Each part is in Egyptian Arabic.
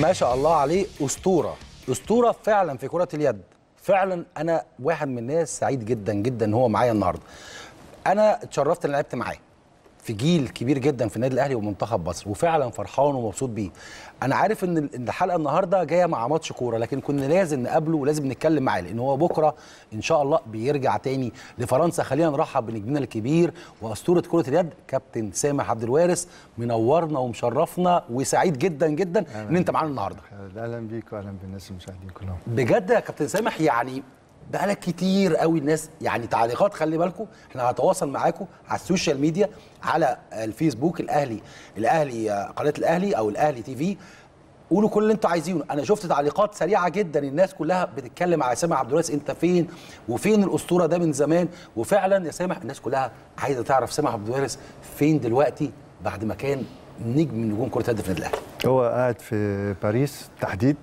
ما شاء الله عليه اسطوره اسطوره فعلا في كره اليد فعلا انا واحد من الناس سعيد جدا جدا ان هو معايا النهارده انا اتشرفت ان لعبت معاه في جيل كبير جدا في النادي الاهلي ومنتخب مصر وفعلا فرحان ومبسوط بيه انا عارف ان إن الحلقه النهارده جايه مع ماتش كوره لكن كنا لازم نقابله ولازم نتكلم معاه لان هو بكره ان شاء الله بيرجع تاني لفرنسا خلينا نرحب بنجمنا الكبير واسطوره كره اليد كابتن سامح عبد الوارث منورنا ومشرفنا وسعيد جدا جدا ان انت معانا النهارده اهلا بيك واهلا بالناس المشاهدين كلهم بجد يا كابتن سامح يعني بقالك كتير قوي الناس يعني تعليقات خلي بالكم احنا هنتواصل معاكم على السوشيال ميديا على الفيسبوك الاهلي الاهلي آه، قناه الاهلي او الاهلي تي في قولوا كل اللي انتوا عايزينه انا شفت تعليقات سريعه جدا الناس كلها بتتكلم على سامح عبد الوارث انت فين وفين الاسطوره ده من زمان وفعلا يا سامح الناس كلها عايزه تعرف سامح عبد الوارث فين دلوقتي بعد ما كان نجم من نجوم كره اليد في النادي الاهلي هو قاعد في باريس تحديد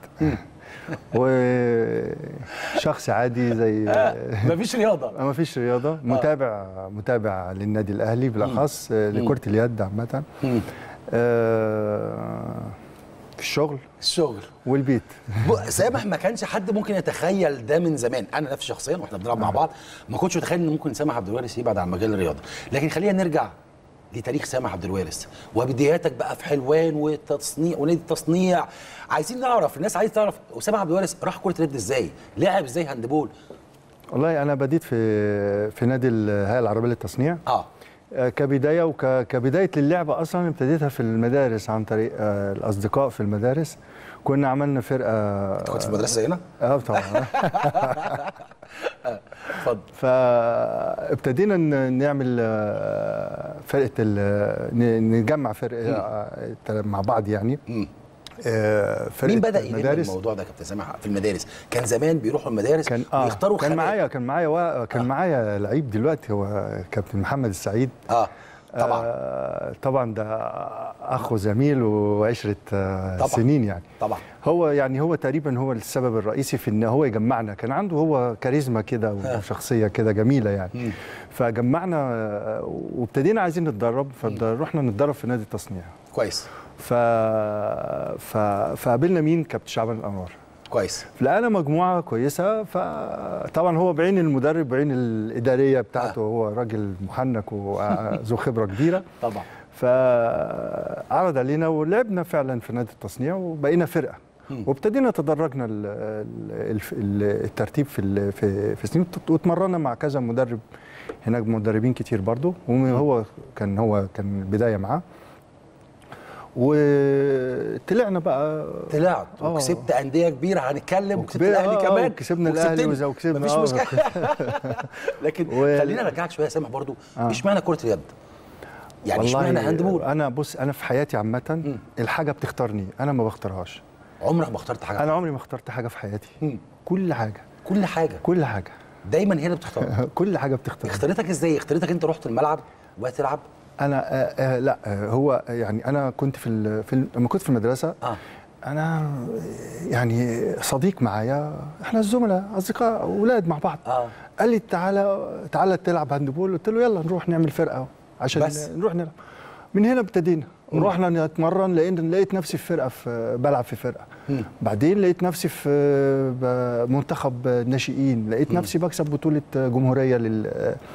وشخص عادي زي مفيش رياضه ما فيش رياضه متابع متابع للنادي الاهلي بالاخص لكره اليد عامه مم. آه، في الشغل الشغل والبيت ب- سامح ما كانش حد ممكن يتخيل ده من زمان انا نفسي شخصيا واحنا بنلعب مع بعض ما كنتش متخيل ان ممكن سامح عبد الوارث يبعد عن مجال الرياضه لكن خلينا نرجع لتاريخ سامح عبد الوارث وبداياتك بقى في حلوان والتصنيع ونادي التصنيع عايزين نعرف الناس عايزه تعرف سامح عبد الوارث راح كره اليد ازاي لعب ازاي هاندبول والله انا بديت في في نادي الهيئه العربيه للتصنيع اه آه، كبدايه وكبدايه للعبه اصلا ابتديتها في المدارس عن طريق آه، الاصدقاء في المدارس كنا عملنا فرقه انت كنت في المدرسه زينا اه طبعا اتفضل فابتدينا ن- نعمل آه، فرقه ال- ن- نجمع فرقه آه، مع بعض يعني مم. آه، فرقه مين بدا يلم مدارس الموضوع ده يا كابتن سامح في المدارس كان زمان بيروحوا المدارس كان اه ويختاروا كان خناق. معايا كان معايا وا- كان معايا لعيب دلوقتي هو كابتن محمد السعيد اه طبعا آه طبعا ده اخ وزميل وعشره آه طبعاً. سنين يعني طبعا هو يعني هو تقريبا هو السبب الرئيسي في ان هو يجمعنا كان عنده هو كاريزما كده وشخصيه كده جميله يعني مم. فجمعنا آه، وابتدينا عايزين نتدرب فرحنا نتدرب في نادي التصنيع كويس ف... ف... فقابلنا مين كابتن شعبان الانوار كويس لقينا مجموعه كويسه فطبعا هو بعين المدرب بعين الاداريه بتاعته هو راجل محنك وذو خبره كبيره طبعا فعرض علينا ولعبنا فعلا في نادي التصنيع وبقينا فرقه مم. وابتدينا تدرجنا ال- ال- ال- الترتيب في ال- في في سنين واتمرنا مع كذا مدرب هناك مدربين كتير برضو وهو كان هو كان البدايه معاه وطلعنا بقى طلعت آه. وكسبت انديه كبيره هنتكلم وكسبت وكبيرة، الاهلي آه، كمان وكسبنا الأهلي وكسبتني. وز- وكسبنا، مفيش آه. مشكله لكن و- خلينا ارجعك شويه يا سامح برضو آه. اشمعنى كره اليد؟ يعني اشمعنى هاندبول؟ انا بص انا في حياتي عامه الحاجه بتختارني انا ما بختارهاش عمرك ما اخترت حاجه انا عمري ما اخترت حاجه في حياتي مم. كل حاجه كل حاجه كل حاجه دايما هي اللي بتختار كل حاجه بتختار اختارتك ازاي؟ اختارتك انت رحت الملعب وبقيت تلعب؟ انا آه آه لا آه هو يعني انا كنت في ال- في ال- لما كنت في المدرسه اه انا يعني صديق معايا احنا الزملاء اصدقاء اولاد مع بعض اه قال لي تعالى تعالى تلعب هاندبول قلت له يلا نروح نعمل فرقه عشان بس. نروح نلعب من هنا ابتدينا رحنا نتمرن لقيت لقيت نفسي في فرقه في بلعب في فرقه مم. بعدين لقيت نفسي في ب- منتخب ناشئين لقيت نفسي بكسب بطوله جمهوريه لل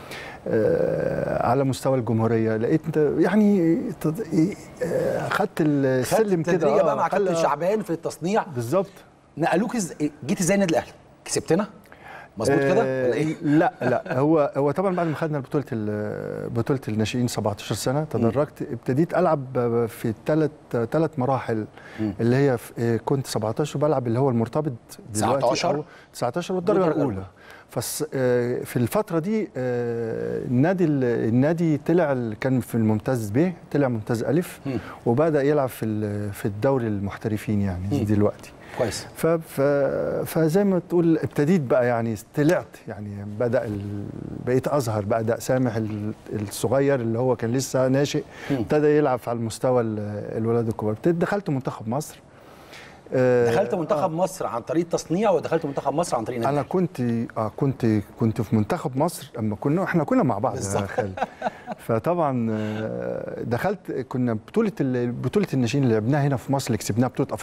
آه، على مستوى الجمهوريه لقيت يعني تد- آه، خدت السلم كده تدريجه بقى آه، مع خل- كابتن شعبان في التصنيع بالظبط نقلوك ازاي جيت ازاي النادي الاهلي؟ كسبتنا؟ مظبوط كده آه، ولا ايه؟ لا لا هو هو طبعا بعد ما خدنا بطوله ال- بطوله الناشئين 17 سنه تدرجت ابتديت العب في ثلاث ثلاث مراحل اللي هي في- آه، كنت 17 وبلعب اللي هو المرتبط دلوقتي 19 أو 19 والدرجه والدرجة الاولى فس آه، في الفتره دي آه، النادي ال- النادي طلع ال- كان في الممتاز ب طلع ممتاز الف مم. وبدا يلعب في ال- في الدوري المحترفين يعني مم. دلوقتي كويس ف... ف... فزي ما تقول ابتديت بقى يعني طلعت يعني بدا ال... بقيت اظهر بقى ده سامح ال- الصغير اللي هو كان لسه ناشئ مم. ابتدى يلعب على المستوى ال- الولاد الكبار ابتديت دخلت منتخب مصر آه، دخلت منتخب مصر عن طريق تصنيع ودخلت منتخب مصر عن طريق نادي انا الأهلي؟ كنت اه كنت كنت في منتخب مصر اما كنا احنا كنا مع بعض بالظبط. يا خالد فطبعا آه، دخلت كنا بطوله ال- بطوله الناشئين اللي لعبناها هنا في مصر اللي كسبناها بطوله افريقيا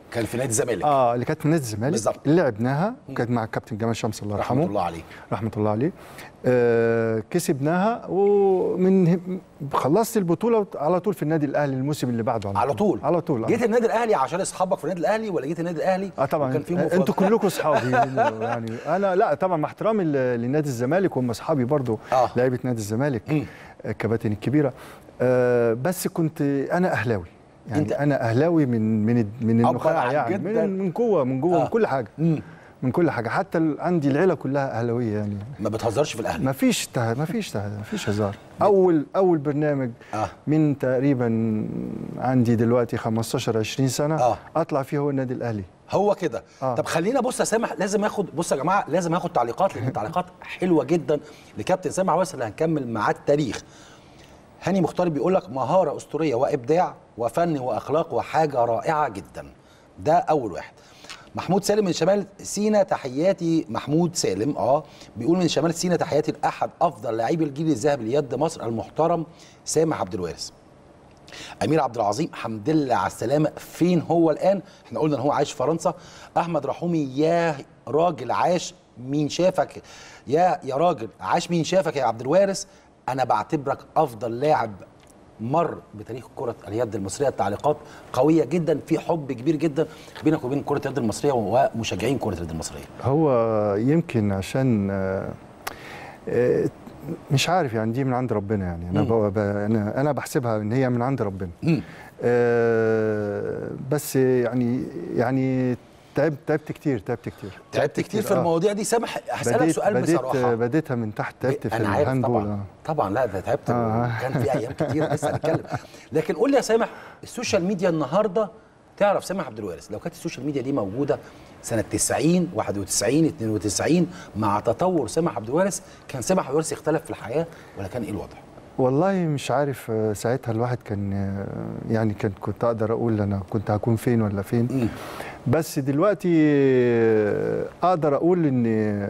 كان في نادي الزمالك اه اللي كانت في نادي الزمالك بالظبط. اللي لعبناها وكانت مع الكابتن جمال شمس الله يرحمه رحمه الله عليه رحمه الله عليه آه كسبناها ومن خلصت البطوله على طول في النادي الاهلي الموسم اللي بعده على طول على طول آه. جيت النادي الاهلي عشان اصحابك في النادي الاهلي ولا جيت النادي الاهلي اه طبعا وكان في آه، مفاوضات؟ انتوا كلكم اصحابي يعني انا لا طبعا مع احترامي ل- لنادي الزمالك هم اصحابي برضو آه. لعيبه نادي الزمالك مم. آه، الكباتن الكبيره آه بس كنت انا اهلاوي يعني أنت- انت انا اهلاوي من من من أبا النخاع يعني جداً. من من جوه من جوه آه. من كل حاجه مم. من كل حاجه حتى ال- عندي العيله كلها اهلاويه يعني ما بتهزرش في الاهلي ما فيش ته... ما فيش ته... ما فيش هزار اول اول برنامج آه. من تقريبا عندي دلوقتي 15 20 سنه آه. اطلع فيه هو النادي الاهلي هو كده آه. طب خلينا بص يا سامح لازم اخد بص يا جماعه لازم اخد تعليقات لان التعليقات حلوه جدا لكابتن سامح عويس اللي هنكمل معاه التاريخ هاني مختار بيقول لك مهاره اسطوريه وابداع وفن واخلاق وحاجه رائعه جدا ده اول واحد محمود سالم من شمال سينا تحياتي محمود سالم اه بيقول من شمال سينا تحياتي لاحد افضل لاعبي الجيل الذهبي ليد مصر المحترم سامح عبد الوارث امير عبد العظيم حمد لله على السلامه فين هو الان احنا قلنا ان هو عايش في فرنسا احمد رحومي يا راجل عاش مين شافك يا يا راجل عاش مين شافك يا عبد الوارث انا بعتبرك افضل لاعب مر بتاريخ كرة اليد المصرية التعليقات قوية جدا في حب كبير جدا بينك وبين كرة اليد المصرية ومشجعين كرة اليد المصرية هو يمكن عشان آه، آه، مش عارف يعني دي من عند ربنا يعني انا مم. ب- ب- انا انا بحسبها ان هي من عند ربنا مم. آه، بس يعني يعني تعبت تعبت كتير تعبت كتير تعبت كتير في آه. المواضيع دي سامح هسألك بديت سؤال بديت بصراحة بديتها من تحت تعبت في انا عارف الهاندبول طبعا آه. طبعا لا ده تعبت آه. وكان في ايام كتير لسه هنتكلم لكن قول لي يا سامح السوشيال ميديا النهارده تعرف سامح عبد الوارث لو كانت السوشيال ميديا دي موجوده سنه 90 91 92 مع تطور سامح عبد الوارث كان سامح عبد الوارث يختلف في الحياه ولا كان ايه الوضع؟ والله مش عارف آه، ساعتها الواحد كان آه، يعني كان كنت اقدر اقول انا كنت هكون فين ولا فين مم. بس دلوقتي آه، اقدر اقول ان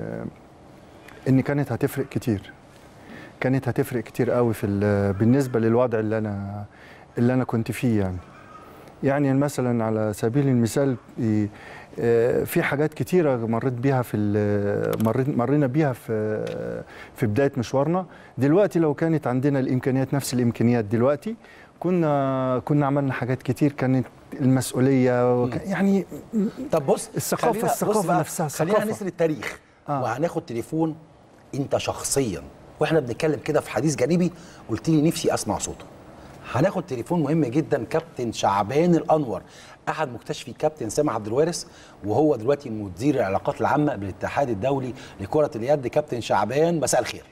ان كانت هتفرق كتير كانت هتفرق كتير قوي في ال- بالنسبه للوضع اللي انا اللي انا كنت فيه يعني يعني مثلا على سبيل المثال إيه، آه، في حاجات كتيرة مريت بيها في ال- مريت مرينا بيها في في بداية مشوارنا دلوقتي لو كانت عندنا الإمكانيات نفس الإمكانيات دلوقتي كنا كنا عملنا حاجات كتير كانت المسؤولية وك- يعني طب بص الثقافة- خلينا- بص الثقافة بقى، نفسها، خلينا الثقافة. نسال التاريخ آه. وهناخد تليفون انت شخصيا واحنا بنتكلم كده في حديث جانبي قلت لي نفسي اسمع صوته هناخد تليفون مهم جدا كابتن شعبان الانور احد مكتشفي كابتن سامح عبد الوارث وهو دلوقتي مدير العلاقات العامه بالاتحاد الدولي لكره اليد كابتن شعبان مساء الخير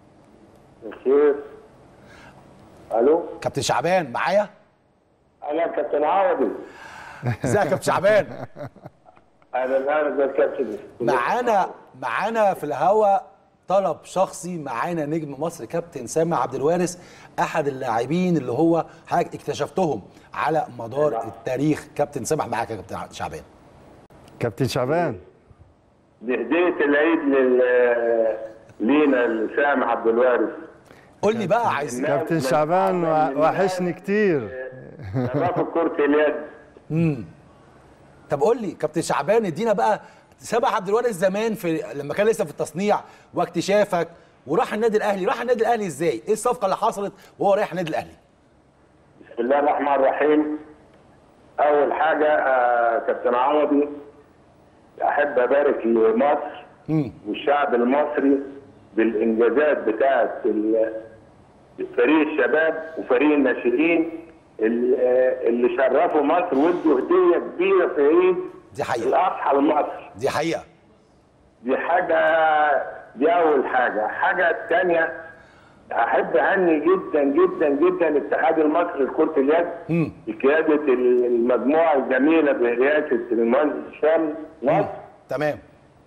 الخير الو كابتن شعبان معايا انا كابتن عوضي ازيك يا كابتن شعبان انا الان زي الكابتن معانا معانا في الهوا طلب شخصي معانا نجم مصر كابتن سامح عبد الوارث احد اللاعبين اللي هو حضرتك اكتشفتهم على مدار التاريخ كابتن سامح معاك يا كابتن شعبان كابتن شعبان دي هديه العيد لل لينا لسامح عبد الوارث قول لي بقى عايز كابتن شعبان وحشني كتير شرف كرة اليد طب قول لي كابتن شعبان ادينا بقى سامح عبد الوارث زمان في لما كان لسه في التصنيع واكتشافك وراح النادي الاهلي راح النادي الاهلي ازاي ايه الصفقه اللي حصلت وهو رايح النادي الاهلي بسم الله الرحمن الرحيم اول حاجه آه كابتن عوضي احب ابارك لمصر مم. والشعب المصري بالانجازات بتاعه ال- فريق الشباب وفريق الناشئين اللي آه، اللي شرفوا مصر وادوا هديه كبيره في عيد دي حقيقه الاضحى لمصر دي حقيقه دي حاجه دي اول حاجه الحاجه الثانيه احب اهني جدا جدا جدا الاتحاد المصري لكره اليد مم. بقياده المجموعه الجميله برئاسه المهندس هشام نصر تمام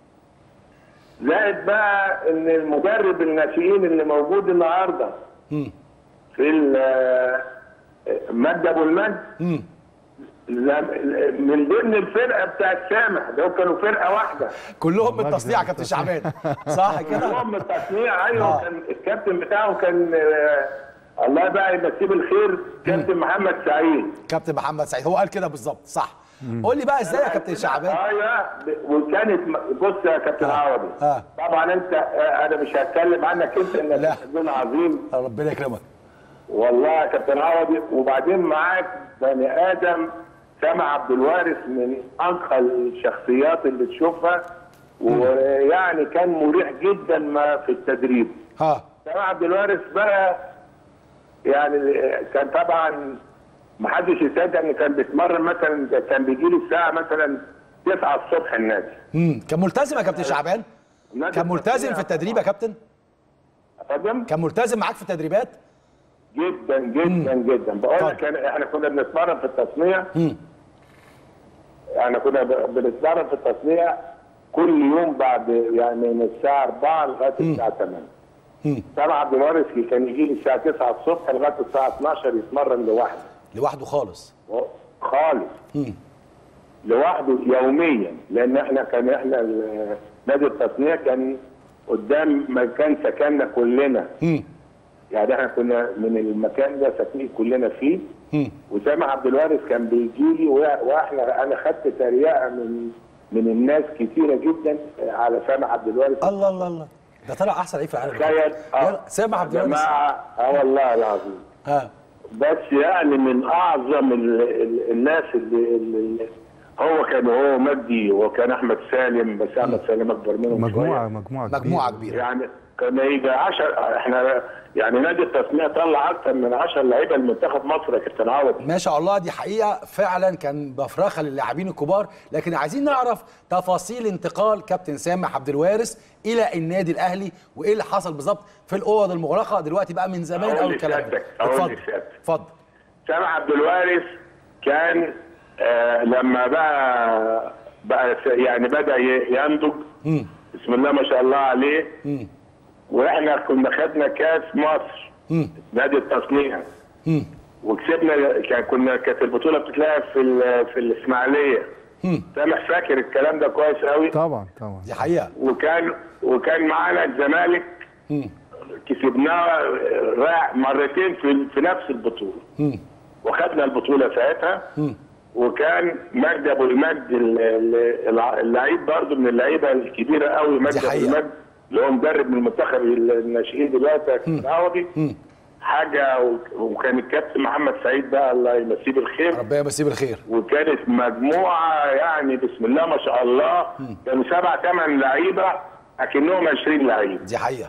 زائد بقى ان المدرب الناشئين اللي موجود النهارده مم. في ال- مجد ابو المجد مم. لم- من ضمن الفرقه بتاعت سامح ده كانوا فرقه واحده كلهم بالتصنيع يا كابتن شعبان صح كده كلهم التصنيع ايوه آه. كان الكابتن بتاعه كان آه، الله بقى يمسيه بالخير كابتن محمد سعيد كابتن محمد سعيد هو قال كده بالظبط صح قول لي بقى ازاي يا كابتن شعبان ايوه وكانت م- بص يا كابتن آه. عوضي آه. طبعا انت آه، انا مش هتكلم عنك انت لا. انك انسان عظيم ربنا يكرمك والله يا كابتن عوضي وبعدين معاك بني ادم سامع عبد الوارث من انقى الشخصيات اللي تشوفها ويعني كان مريح جدا ما في التدريب ها سامع عبد الوارث بقى يعني كان طبعا ما حدش يصدق ان كان بيتمرن مثلا كان بيجي لي الساعه مثلا 9 الصبح النادي امم كان ملتزم يا كابتن شعبان النادي كان ملتزم في التدريب يا كابتن اتفضل كان ملتزم معاك في التدريبات جدا جدا جدا بقول طيب. لك أنا- احنا كنا بنتمرن في التصنيع امم احنا كنا ب- بنتمرن في التصنيع كل يوم بعد يعني من الساعه 4 لغايه الساعه 8 امم سامع عبد الوارث كان يجي لي الساعه 9 الصبح لغايه الساعه 12 يتمرن لوحده لوحده خالص خالص امم لوحده يوميا لان احنا كان احنا ال- نادي التصنيع كان قدام مكان سكننا كلنا امم يعني احنا كنا من المكان ده ساكنين كلنا فيه امم وسامع عبد الوارث كان بيجي لي واحنا انا خدت تريقه من من الناس كتيره جدا على سامع عبد الوارث الله الله الله ده طلع احسن لعيب في العالم تخيل يلا، سامع عبد يا الوارث جماعه اه والله العظيم ها بس يعني من اعظم ال ال الناس اللي, اللي هو كان هو مجدي وكان احمد سالم بس احمد سالم اكبر منهم مجموعه شوية. مجموعه مجموعه كبيرة. كبيره يعني كان يجي 10 احنا يعني نادي التصنيع طلع اكثر من 10 لعيبه لمنتخب مصر يا كابتن عوض ما شاء الله دي حقيقه فعلا كان بفرخه للاعبين الكبار لكن عايزين نعرف تفاصيل انتقال كابتن سامح عبد الوارث الى النادي الاهلي وايه اللي حصل بالظبط في الاوض المغلقه دلوقتي بقى من زمان أقول قوي الكلام ده لسيادتك، أقول اتفضل لسيادتك. اتفضل سامع عبد الوارث كان آه لما بقى بقى س- يعني بدا ي- ينضج امم بسم الله ما شاء الله عليه امم واحنا كنا خدنا كاس مصر امم نادي التصنيع امم وكسبنا كان كنا كانت البطوله بتتلعب في ال- في الاسماعيليه امم سامح فاكر الكلام ده كويس قوي طبعا طبعا دي حقيقه وكان وكان معانا الزمالك امم كسبناه رايح مرتين في في نفس البطوله امم وخدنا البطوله ساعتها امم وكان مجدي ابو المجد ال- ال- الع- اللعيب برضه من اللعيبه الكبيره قوي مجدي ابو حقيقة. المجد اللي هو مدرب من المنتخب الناشئين دلوقتي العوضي امم حاجه و- وكان الكابتن محمد سعيد بقى الله يمسيه بالخير ربنا يمسيه بالخير وكانت مجموعه يعني بسم الله ما شاء الله كانوا سبع ثمان لعيبه اكنهم 20 لعيب دي حقيقه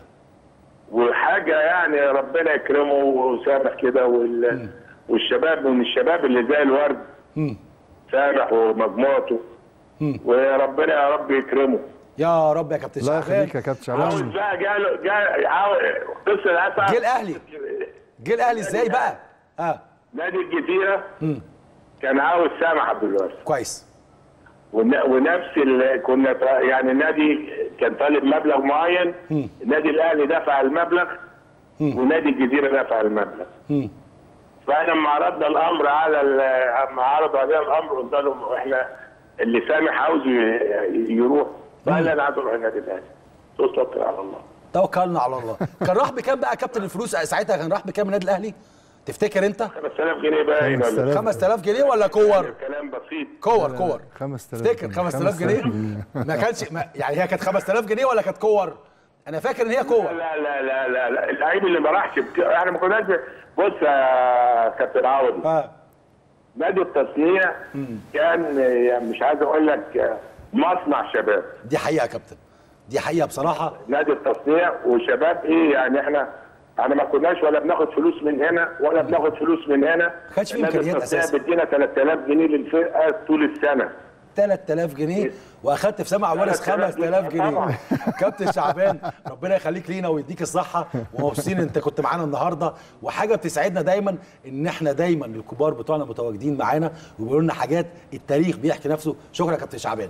وحاجه يعني ربنا يكرمه وسامح كده وال... والشباب من الشباب اللي زي الورد امم سامح ومجموعته مم. وربنا يا رب يكرمه يا رب يا كابتن الله شعبان يخليك يا كابتن عاوز شعبان بقى جاله جا عاوز قصه الاسعد جه الاهلي جه الاهلي ازاي بقى اه نادي الجزيره امم كان عاوز سامح عبد الوارث كويس ون- ونفس ال... كنا ط- يعني النادي كان طالب مبلغ معين مم. النادي الاهلي دفع المبلغ مم. ونادي الجزيره دفع المبلغ امم فاحنا لما عرضنا الامر على ال- لما عرضوا علينا الامر قلنا لهم احنا اللي سامح عاوز ي- يروح فقال انا عايز اروح النادي الاهلي قلت توكل على الله توكلنا على الله كان راح بكام بقى كابتن الفلوس ساعتها كان راح بكام النادي الاهلي تفتكر انت 5000 جنيه باين ولا 5000. 5000 جنيه ولا كور كلام بسيط كور كور 5000 تفتكر 5000 جنيه ما كانش ما يعني هي كانت 5000 جنيه ولا كانت كور انا فاكر ان هي كور لا لا لا لا لا اللعيب اللي ما راحش بك... احنا ما كناش بص يا كابتن عوضي اه نادي التصنيع كان يعني مش عايز اقول لك مصنع شباب دي حقيقه يا كابتن دي حقيقه بصراحه نادي التصنيع وشباب ايه يعني احنا احنا ما كناش ولا بناخد فلوس من هنا ولا بناخد فلوس من هنا ما كانش في نادي إمكانيات التصنيع أساساً. بيدينا 3000 جنيه للفرقه طول السنه 3000 جنيه واخدت في سمع وارث 3000 5000 جنيه طبعاً. كابتن شعبان ربنا يخليك لينا ويديك الصحه ومبسوطين انت كنت معانا النهارده وحاجه بتسعدنا دايما ان احنا دايما الكبار بتوعنا متواجدين معانا وبيقولوا لنا حاجات التاريخ بيحكي نفسه شكرا يا كابتن شعبان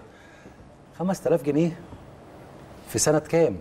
5000 جنيه في سنه كام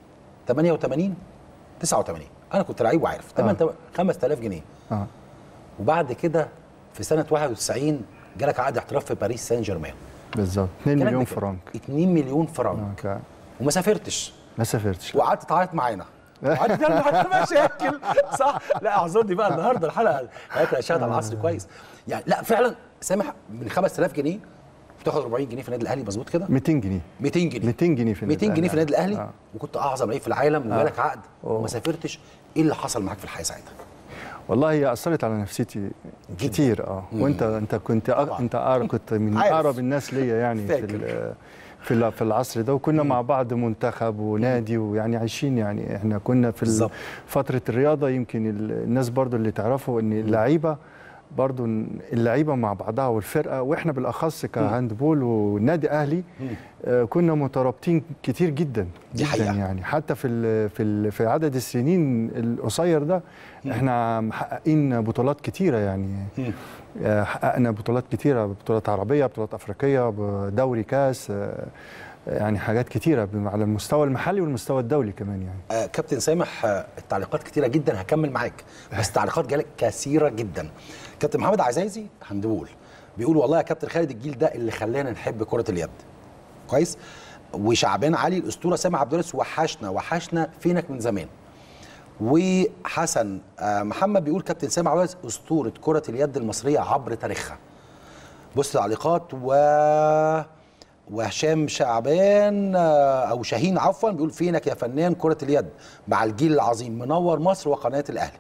88 89 انا كنت لعيب وعارف تمام آه. 5000 جنيه اه وبعد كده في سنه 91 جالك عقد احتراف في باريس سان جيرمان بالظبط 2 كلام مليون بكام؟ فرنك 2 مليون فرنك آه، ك- وما سافرتش ما سافرتش وقعدت تعيط معانا عندنا عندنا مشاكل صح لا اعذرني بقى النهارده الحلقه هياكل اشهد على العصر كويس يعني لا فعلا سامح من 5000 جنيه بتاخد 40 جنيه في النادي الاهلي مظبوط كده 200 جنيه 200 جنيه 200 جنيه في 200 جنيه في النادي الاهلي آه. وكنت اعظم لعيب في العالم وجالك عقد أوه. وما سافرتش ايه اللي حصل معاك في الحياه ساعتها؟ والله هي اثرت على نفسيتي كتير اه وانت انت كنت أق... طبعاً. انت أقرب كنت من عارف. اقرب الناس ليا يعني في فاكر. ال- في ال- في العصر ده وكنا مع بعض منتخب ونادي ويعني عايشين يعني احنا كنا في ال- بالظبط. فتره الرياضه يمكن ال- الناس برضو اللي تعرفوا ان اللعيبه برضو اللعيبه مع بعضها والفرقه واحنا بالاخص كهاندبول والنادي اهلي آه، كنا مترابطين كتير جدا دي جدا حقيقة. يعني حتى في ال في ال في عدد السنين القصير ده احنا محققين بطولات كتيره يعني آه، حققنا بطولات كتيره بطولات عربيه بطولات افريقيه دوري كاس آه، يعني حاجات كتيره بم- على المستوى المحلي والمستوى الدولي كمان يعني آه كابتن سامح آه التعليقات كتيره جدا هكمل معاك بس التعليقات جالك كثيره جدا كابتن محمد عزازي هندبول بيقول والله يا كابتن خالد الجيل ده اللي خلانا نحب كره اليد كويس وشعبان علي الاسطوره سامح عبد الوارث وحشنا وحشنا فينك من زمان وحسن آه محمد بيقول كابتن سامح عبد الوارث اسطوره كره اليد المصريه عبر تاريخها بص التعليقات و وهشام شعبان آه، او شاهين عفوا بيقول فينك يا فنان كره اليد مع الجيل العظيم منور مصر وقناه الاهلي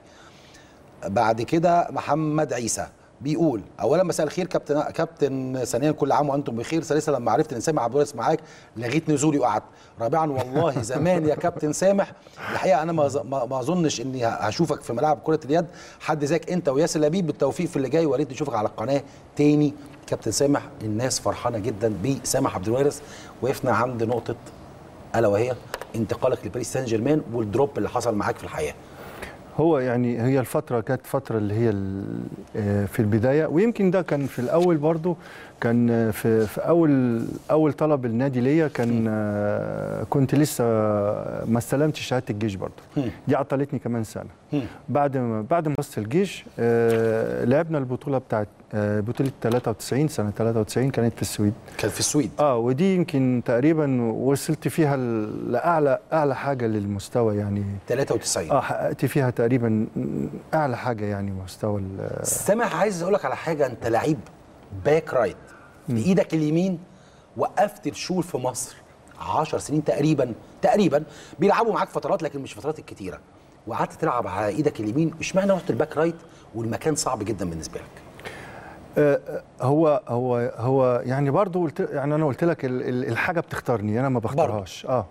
بعد كده محمد عيسى بيقول اولا مساء الخير كابتن كابتن ثانيا كل عام وانتم بخير ثالثا لما عرفت ان سامح عبد الوارث معاك لغيت نزولي وقعدت رابعا والله زمان يا كابتن سامح الحقيقه انا ما ظ- ما ما اظنش اني ه- هشوفك في ملاعب كره اليد حد زيك انت وياسر لبيب بالتوفيق في اللي جاي ويا ريت نشوفك على القناه تاني كابتن سامح الناس فرحانه جدا بسامح عبد الوارث وقفنا عند نقطه الا وهي انتقالك لباريس سان جيرمان والدروب اللي حصل معاك في الحياه هو يعني هي الفترة كانت فترة اللي هي ال- آه، في البداية ويمكن ده كان في الأول برضو كان آه، في, في أول أول طلب النادي ليا كان آه، كنت لسه ما استلمتش شهادة الجيش برضو دي عطلتني كمان سنة بعد ما بعد ما خلصت الجيش آه، لعبنا البطولة بتاعت آه، بطولة 93 سنة 93 كانت في السويد كان في السويد اه ودي يمكن تقريبا وصلت فيها ل- لاعلى اعلى حاجه للمستوى يعني 93 اه حققت فيها تقريبا اعلى حاجه يعني مستوى ال- سامح عايز اقول لك على حاجه انت لعيب باك رايت بايدك اليمين وقفت الشول في مصر 10 سنين تقريبا تقريبا بيلعبوا معاك فترات لكن مش فترات الكتيره وقعدت تلعب على ايدك اليمين اشمعنى رحت الباك رايت والمكان صعب جدا بالنسبه لك آه، آه، هو هو هو يعني برضو قلت يعني انا قلت لك ال- ال- الحاجه بتختارني انا ما بختارهاش اه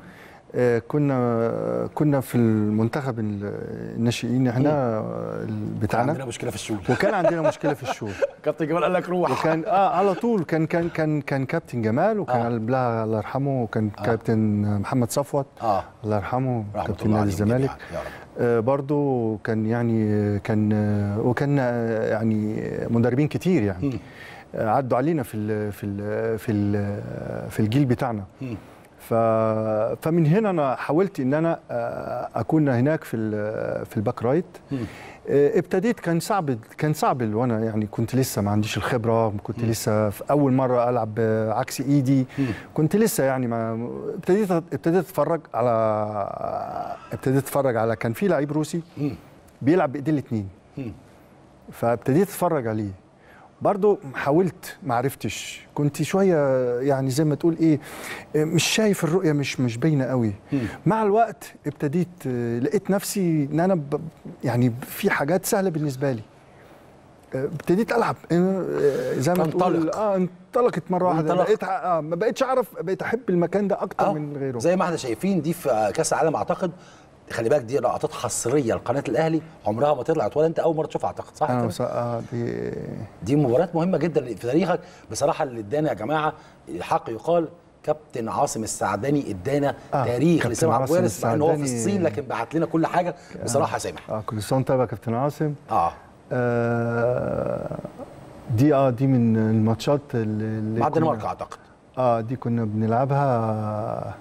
آه، كنا كنا في المنتخب ال- الناشئين احنا آه، بتاعنا عندنا مشكله في الشول وكان عندنا مشكله في الشغل كابتن جمال قال لك روح وكان اه على طول كان كان كان كان كابتن جمال وكان آه. قبلها الله يرحمه وكان كابتن محمد صفوت اه الله يرحمه رحمة كابتن الله نادي عليهم الزمالك جميعاً، يا رب. آه برضو كان يعني كان آه، وكان آه، يعني مدربين كتير يعني آه، عدوا علينا في ال في ال في ال في الجيل بتاعنا ف فمن هنا انا حاولت ان انا آه، اكون هناك في ال- في الباك رايت آه، ابتديت كان صعب كان صعب وانا يعني كنت لسه ما عنديش الخبره كنت لسه في اول مره العب آه، عكس ايدي كنت لسه يعني ما ابتديت ابتديت اتفرج على ابتديت اتفرج على كان في لعيب روسي بيلعب بايديه الاثنين فابتديت اتفرج عليه برضو حاولت ما عرفتش كنت شويه يعني زي ما تقول ايه مش شايف الرؤيه مش مش باينه قوي مع الوقت ابتديت آه، لقيت نفسي ان انا ب- يعني في حاجات سهله بالنسبه لي آه، ابتديت العب آه، زي ما تقول تنطلق. اه انطلقت مره واحده انطلق. بقيت ع- آه ما بقيتش اعرف بقيت احب المكان ده اكتر آه، من غيره زي ما احنا شايفين دي في كاس العالم اعتقد خلي بالك دي لقطات حصريه لقناه الاهلي عمرها ما طلعت ولا انت اول مره تشوفها اعتقد صح اه كده؟ بص- آه دي دي مباريات مهمه جدا في تاريخك بصراحه اللي ادانا يا جماعه الحق يقال كابتن عاصم السعداني ادانا آه، تاريخ كابتن لسامح عبد عاصم الوارث مع ان هو في السعداني- الصين لكن بعت لنا كل حاجه بصراحه يا سامح اه كل سنه وانت طيب يا كابتن عاصم اه آه دي اه دي من الماتشات اللي اللي مع كنا- الدنمارك اعتقد اه دي كنا بنلعبها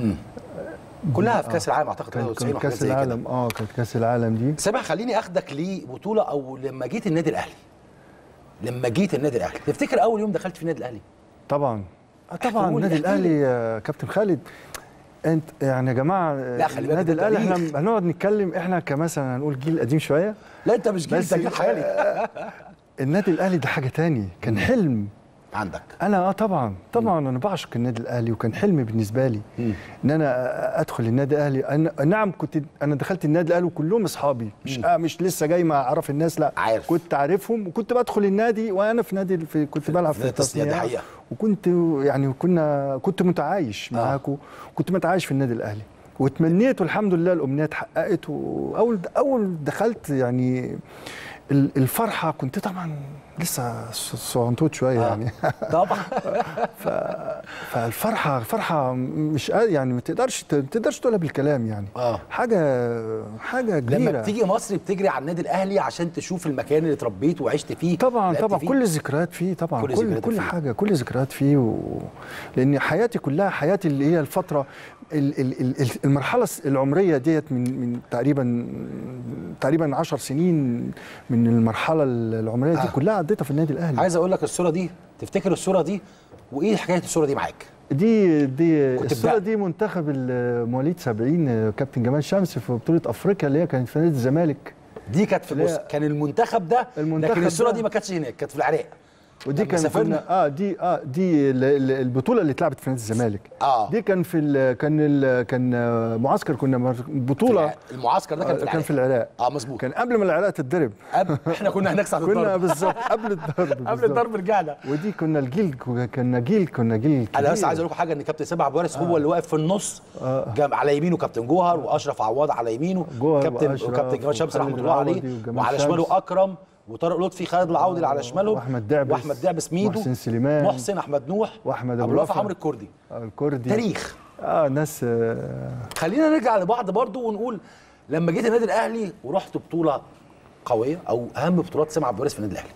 كلها في كاس العالم اعتقد كان 93 كان وحاجات كاس زي كده العالم اه كانت كاس العالم دي سامح خليني اخدك لبطوله او لما جيت النادي الاهلي لما جيت النادي الاهلي تفتكر اول يوم دخلت في النادي الاهلي طبعا آه احكوا طبعا لي، النادي احكي لي. الاهلي آه كابتن خالد انت يعني يا جماعه لا، خلي بالك النادي ده الاهلي تاريخ. احنا هنقعد نتكلم احنا كمثلا هنقول جيل قديم شويه لا انت مش جيل بس انت جيل حالي آه، النادي الاهلي ده حاجه تاني كان حلم عندك انا اه طبعا طبعا انا بعشق النادي الاهلي وكان حلم بالنسبه لي مم. ان انا ادخل النادي الاهلي أنا نعم كنت انا دخلت النادي الاهلي وكلهم اصحابي مش آه مش لسه جاي ما اعرف الناس لا عارف. كنت عارفهم وكنت بدخل النادي وانا في نادي في كنت بلعب في في نادي التصنيع، دي التصنيع حقيقة. وكنت يعني كنا كنت متعايش آه. معاكم كنت متعايش في النادي الاهلي وتمنيت والحمد لله الامنيه اتحققت واول اول دخلت يعني ال- الفرحه كنت طبعا لسه صغنطوط شويه آه. يعني طبعا فالفرحه فرحه مش قا- يعني ما تقدرش ما تقدرش تقولها بالكلام يعني آه. حاجه حاجه لما كبيره بتيجي مصر بتجري على النادي الاهلي عشان تشوف المكان اللي اتربيت وعشت فيه طبعا لعبت طبعا فيه. كل الذكريات فيه طبعا كل كل كل, ذكرياتك كل فيه. حاجه كل ذكريات فيه و... لان حياتي كلها حياتي اللي هي الفتره ال- ال- ال- المرحله العمريه ديت من من تقريبا تقريبا 10 سنين من المرحله العمريه دي آه. كلها قضيتها في النادي الاهلي عايز اقول لك الصوره دي تفتكر الصوره دي وايه حكايه الصوره دي معاك دي دي كنت الصوره بتاع- دي منتخب مواليد 70 كابتن جمال شمس في بطوله افريقيا اللي هي كانت في نادي الزمالك دي كانت في لا. بص كان المنتخب ده المنتخب لكن الصوره ده- دي ما كانتش هناك كانت في العراق ودي لما كان سافرنا. كنا اه دي اه دي ال- ال- البطوله اللي اتلعبت في نادي الزمالك آه. دي كان في ال كان ال كان آه، معسكر كنا مر- بطوله المعسكر ده كان في آه، العراق كان في العراق اه مظبوط كان قبل ما العراق تتضرب قبل احنا كنا هناك ساعه كنا الضرب بالظبط قبل الضرب قبل بالظبط. الضرب رجعنا ودي كنا الجيل كنا جيل كنا جيل انا بس كبير. عايز اقول لكم حاجه ان كابتن سبع بوارث هو اللي واقف في النص آه. جنب على يمينه كابتن جوهر واشرف عواد على يمينه جوهر كابتن وأشرف وكابتن جمال شمس وخالد رحمه الله عليه العوضي وجمال وعلى شمس. شماله اكرم وطارق لطفي خالد العوضي اللي على شماله وأحمد دعبس. واحمد دعبس ميدو محسن سليمان. محسن احمد نوح وأحمد ابو أبو الوفا الوفا. عمرو الكردي آه، الكردي تاريخ اه ناس آه خلينا نرجع لبعض برضو ونقول لما جيت النادي الاهلي ورحت بطوله قويه او اهم بطولات سمع عبد الوارث في النادي الاهلي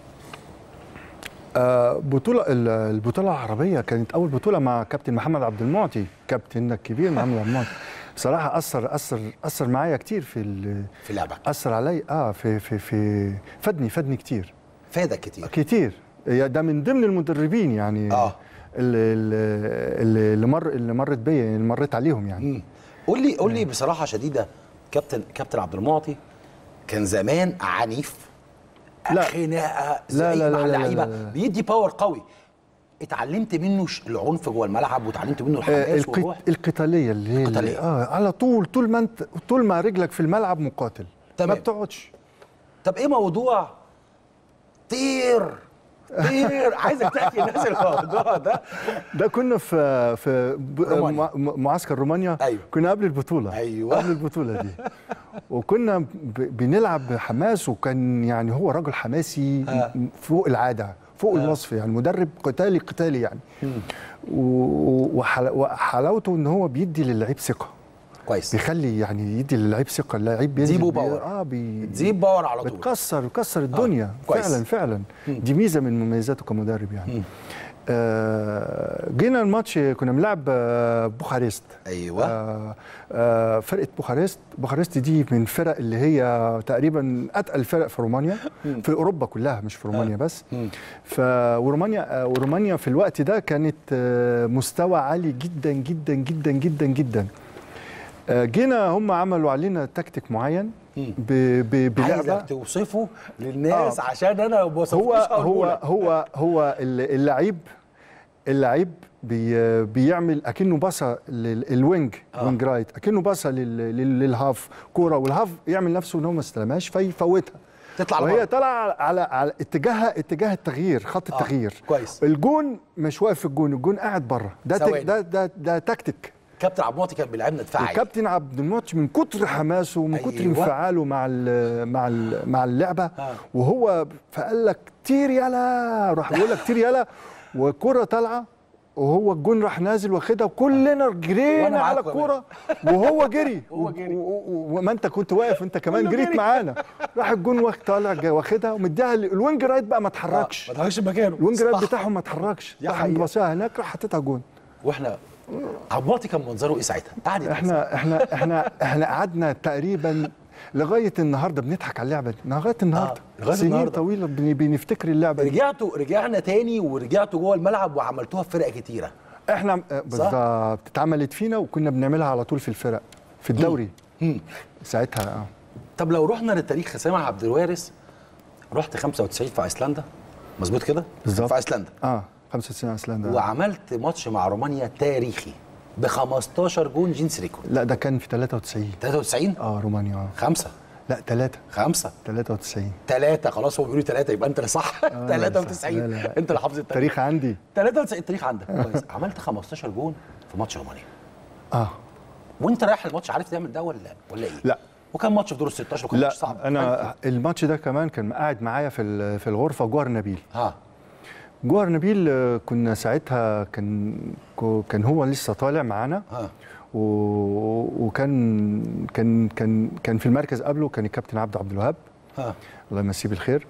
آه، بطولة ال- البطولة العربية كانت أول بطولة مع كابتن محمد عبد المعطي كابتننا الكبير محمد عبد المعطي بصراحة أثر أثر أثر معايا كتير في ال- في لعبك أثر علي اه في في في فادني فادني كتير فادك كتير كتير يا ده من ضمن المدربين يعني آه. اللي اللي اللي مر اللي مرت بيا يعني اللي مريت عليهم يعني مم. قول لي قول لي بصراحه شديده كابتن كابتن عبد المعطي كان زمان عنيف لا. خناقه لا، زعيق لا، مع لا، لا، اللعيبه لا، لا. بيدي باور قوي اتعلمت منه ش- العنف جوه الملعب وتعلمت منه آه، الحماس القت- والروح القتالية اللي هي القتالية. اه على طول طول ما انت طول ما رجلك في الملعب مقاتل تمام. ما بتقعدش طب ايه موضوع طير طير عايزك تحكي الناس الموضوع ده ده كنا في في ب- رومانيا. مع- معسكر رومانيا أيوة. كنا قبل البطوله أيوة. قبل البطوله دي وكنا ب- بنلعب بحماس وكان يعني هو راجل حماسي آه. فوق العاده فوق الوصف يعني مدرب قتالي قتالي يعني و- وحلا- وحلاوته ان هو بيدي للعيب ثقه كويس بيخلي يعني يدي للعيب ثقه اللعيب بينزل تزيبه بي- باور. اه بي تزيد باور على طول بتكسر بتكسر الدنيا كويس. فعلا فعلا دي ميزه من مميزاته كمدرب يعني آه جينا الماتش كنا بنلعب آه، بوخارست ايوه آه آه فرقه بوخارست بوخارست دي من الفرق اللي هي تقريبا اتقل فرق في رومانيا في اوروبا كلها مش في رومانيا بس ف ورومانيا آه ورومانيا في الوقت ده كانت آه مستوى عالي جدا جدا جدا جدا جدا آه جينا هم عملوا علينا تكتيك معين ب- ب- بلعبه عايزك توصفه للناس آه. عشان انا ما وصفتوش هو هقوله هو لك. هو هو ال- اللعيب اللعيب بي بيعمل اكنه باصه للوينج آه. وينج رايت اكنه باصه لل- لل- للهاف كوره والهاف يعمل نفسه ان هو ما استلمهاش فيفوتها تطلع وهي لبره. طالعه على على اتجاهها اتجاه التغيير خط آه، التغيير كويس. الجون مش واقف في الجون الجون قاعد بره ده تك ثواني. ده ده ده تكتيك كابتن عبد المعطي كان بيلعبنا دفاعي الكابتن عبد المعطي من كتر حماسه ومن كتر أيوة. انفعاله مع ال مع ال مع اللعبه آه. وهو فقال لك طير يلا راح بيقول لك طير يلا والكره طالعه وهو الجون راح نازل واخدها وكلنا وأنا جرينا معاك على كمان. الكوره وهو جري وهو جري. و- و- وما انت كنت واقف انت كمان كله جريت جري. معانا راح الجون واخد طالع جاي واخدها ومديها ل- الوينج رايت بقى ما آه، اتحركش ما تهاش مكانه الوينج رايت صح. بتاعهم ما اتحركش دي راح حقيقة. باصاها هناك راح حاططها جون واحنا عبد المعطي كان منظره ايه ساعتها؟ قعد يضحك. احنا احنا احنا احنا قعدنا تقريبا لغايه النهارده بنضحك على اللعبه دي لغايه النهارده لغاية سنين النهاردة. طويله بن- بنفتكر اللعبه دي رجعتوا رجعنا تاني ورجعتوا جوه الملعب وعملتوها في فرق كتيره احنا آه، بالظبط اتعملت فينا وكنا بنعملها على طول في الفرق في الدوري مم. ساعتها اه طب لو رحنا للتاريخ سامح عبد الوارث رحت 95 في ايسلندا مظبوط كده بالظبط. في ايسلندا اه 95 ايسلندا آه. وعملت ماتش مع رومانيا تاريخي ب 15 جون جينس ريكورد لا ده كان في 93 93 اه رومانيا اه خمسة لا ثلاثة خمسة 93 ثلاثة خلاص هو بيقولوا ثلاثة يبقى أنت اللي صح لا، 93 لا، لا. أنت اللي حافظ التاريخ التاريخ عندي 93 التاريخ عندك كويس عملت 15 جون في ماتش رومانيا اه وأنت رايح الماتش عارف تعمل ده ولا ولا إيه؟ لا. وكان ماتش في دور ال 16 وكان لا ماتش صعب انا الماتش ده كمان كان قاعد معايا في ال- في الغرفه جوهر نبيل ها جوهر نبيل آه، كنا ساعتها كان كو- كان هو لسه طالع معانا ها و- وكان كان كان كان في المركز قبله كان الكابتن عبد عبد الوهاب ها الله يمسيه بالخير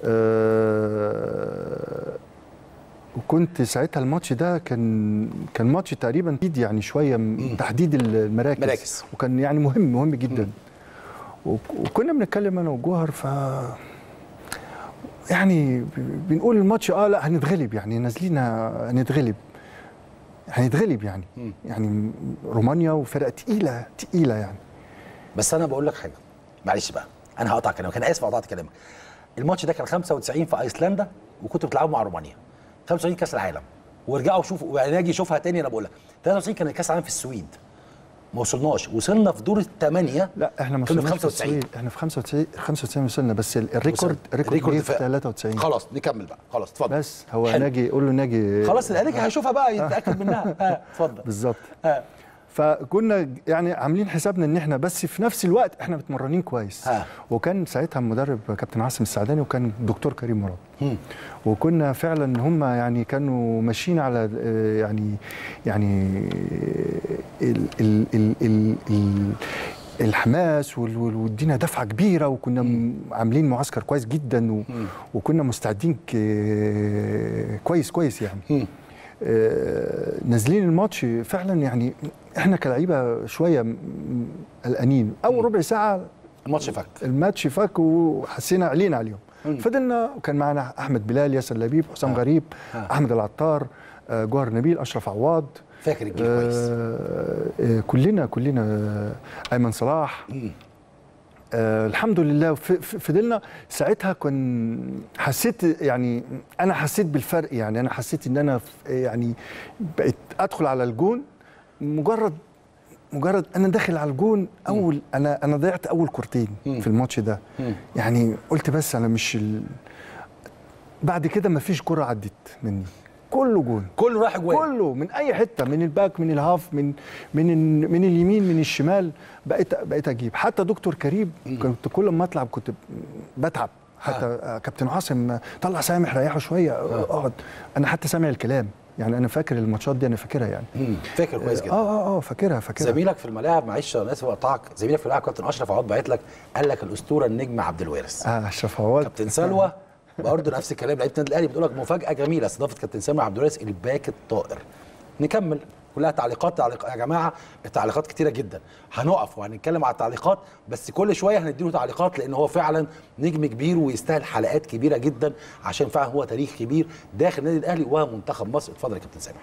آه، وكنت ساعتها الماتش ده كان كان ماتش تقريبا تحديد يعني شويه م- تحديد المراكز مراكز. وكان يعني مهم مهم جدا وك- وكنا بنتكلم انا وجوهر ف يعني ب- بنقول الماتش اه لا هنتغلب يعني نازلين هنتغلب هنتغلب يعني يعني رومانيا وفرقه تقيله تقيله يعني بس انا بقول لك حاجه معلش بقى انا هقطع كلامك انا اسف قطعت كلامك الماتش ده كان 95 في ايسلندا وكنتوا بتلعبوا مع رومانيا 95 كاس العالم ورجعوا شوفوا يعني اجي اشوفها تاني انا بقول لك 93 كان كاس العالم في السويد ما وصلناش وصلنا في دور الثمانيه لا احنا ما كنا في وصلناش 95 السويد. احنا في 95 95 وصلنا بس ال- الريكورد الريكورد الريكورد جه في في- 93 خلاص نكمل بقى خلاص اتفضل بس هو حلو. ناجي قول له ناجي خلاص الانيكا هيشوفها بقى يتاكد منها ها اتفضل بالظبط ها فكنا يعني عاملين حسابنا ان احنا بس في نفس الوقت احنا متمرنين كويس ها. وكان ساعتها المدرب كابتن عاصم السعداني وكان الدكتور كريم مراد وكنا فعلا هم يعني كانوا ماشيين على آه، يعني يعني ال ال ال ال ال الحماس وال- وال- وادينا دفعه كبيره وكنا م- عاملين معسكر كويس جدا و وكنا مستعدين ك- كويس كويس يعني آه، نازلين الماتش فعلا يعني احنا كلعيبه شويه م- قلقانين اول ربع ساعه الماتش فك الماتش فك وحسينا علينا عليهم فضلنا وكان معنا احمد بلال ياسر لبيب حسام غريب احمد العطار آه، جوهر نبيل اشرف عواد فاكر الجيل كويس آه، آه، كلنا كلنا آه، ايمن صلاح آه الحمد لله ف- ف- فضلنا ساعتها كن حسيت يعني انا حسيت بالفرق يعني انا حسيت ان انا ف- يعني بقيت ادخل على الجون مجرد مجرد انا داخل على الجون اول انا انا ضيعت اول كورتين في الماتش ده يعني قلت بس انا مش ال... بعد كده ما فيش كره عدت مني كله جون كله رايح جوان كله من اي حته من الباك من الهاف من من ال- من اليمين من الشمال بقيت بقيت اجيب حتى دكتور كريم كنت كل ما اطلع كنت بتعب حتى آه. كابتن عاصم آه، طلع سامح ريحه شويه اقعد انا حتى سامع الكلام يعني انا فاكر الماتشات دي انا فاكرها يعني مم. فاكر كويس جدا اه اه اه فاكرها فاكرها زميلك في الملاعب معلش انا اسف اقطعك زميلك في الملاعب كابتن اشرف عوض بعت لك قال لك الاسطوره النجم عبد الوارث اه اشرف عواد كابتن سلوى برضه نفس الكلام لعيبه النادي الاهلي بتقول لك مفاجاه جميله استضافه كابتن سامي عبد الوارث الباك الطائر نكمل كلها تعليقات تعليق يا جماعه التعليقات كتيره جدا هنقف وهنتكلم على التعليقات بس كل شويه هنديله تعليقات لان هو فعلا نجم كبير ويستاهل حلقات كبيره جدا عشان فعلا هو تاريخ كبير داخل النادي الاهلي ومنتخب مصر اتفضل يا كابتن سامح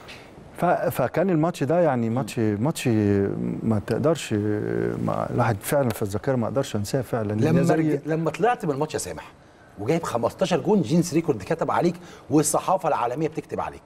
ف- فكان الماتش ده يعني ماتش ماتش ما تقدرش ما الواحد فعلا في الذاكره ما اقدرش انساه فعلا لما زي- رج... لما طلعت من الماتش يا سامح وجايب 15 جون جينز ريكورد كتب عليك والصحافه العالميه بتكتب عليك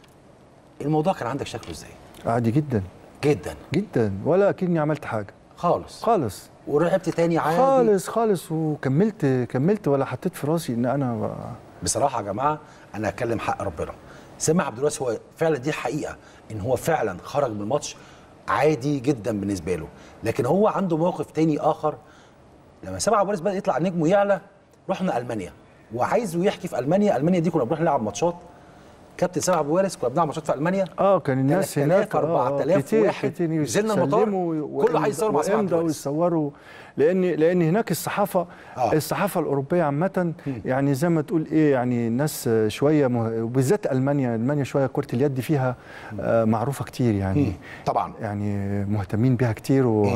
الموضوع كان عندك شكله ازاي عادي جدا جدا جدا ولا اكني عملت حاجه خالص خالص ولعبت تاني عادي خالص خالص وكملت كملت ولا حطيت في راسي ان انا ب- بصراحه يا جماعه انا هتكلم حق ربنا سامح عبد الوارث هو فعلا دي الحقيقه ان هو فعلا خرج من الماتش عادي جدا بالنسبه له لكن هو عنده موقف تاني اخر لما سامح عبد الوارث بدا يطلع نجم ويعلى رحنا المانيا وعايزه يحكي في المانيا المانيا دي كنا بنروح نلعب ماتشات كابتن سامح عبد الوارث كنا بنلعب ماتشات في المانيا اه كان الناس 3000 هناك آه، 4000 كتير واحد كتير نزلنا المطار يسلموا كله عايز يصور مع سامح عبد وامضوا الوارث ويصوروا لان لان هناك الصحافه آه. آه. الصحافه الاوروبيه عامه يعني زي ما تقول ايه يعني الناس شويه مه... وبالذات المانيا المانيا شويه كره اليد فيها آه معروفه كتير يعني طبعا يعني مهتمين بيها كتير و...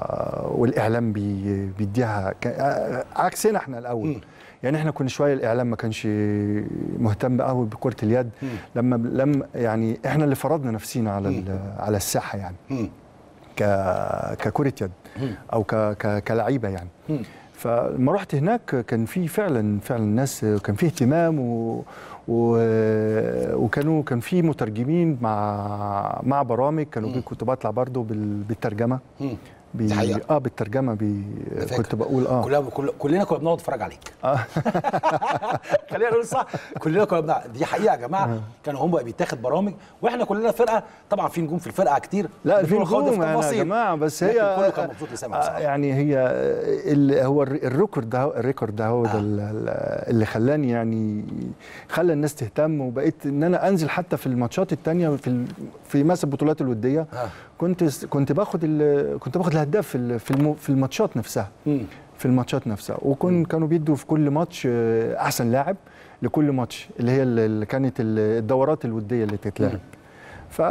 والاعلام بي... بيديها ك... آه، عكسنا احنا الاول يعني احنا كنا شويه الاعلام ما كانش مهتم قوي بكره اليد لما لما يعني احنا اللي فرضنا نفسينا على ال- على الساحه يعني ك ككره يد او ك ك كلعيبه يعني فلما رحت هناك كان في فعلا فعلا ناس كان في اهتمام و و وكانوا كان في مترجمين مع مع برامج كانوا بي- كنت بطلع برضو بال- بالترجمه بي دي حقيقة. اه بالترجمه بي فاكر. كنت بقول اه كلنا كل- كلنا كنا بنقعد نتفرج عليك خلينا نقول صح كلنا كنا بنقعد دي حقيقه يا جماعه كانوا هم بيتاخد برامج واحنا كلنا فرقه طبعا في نجوم في الفرقه كتير لا في بدون الخوض نجوم يعني يا تفاصيل. جماعه بس لكن هي كله كان مبسوط لسامع آه، بصراحه يعني هي ال- هو الر- الريكورد ده الريكورد ده هو ده ال- ال- اللي خلاني يعني خلى الناس تهتم وبقيت ان انا انزل حتى في الماتشات التانية في ال- في مثلا البطولات الوديه آه. كنت كنت باخد ال- كنت باخد الهداف في ال- في الم- في الماتشات نفسها في الماتشات نفسها وكن كانوا بيدوا في كل ماتش آه، احسن لاعب لكل ماتش اللي هي اللي كانت ال- الدورات الوديه اللي تتلعب ف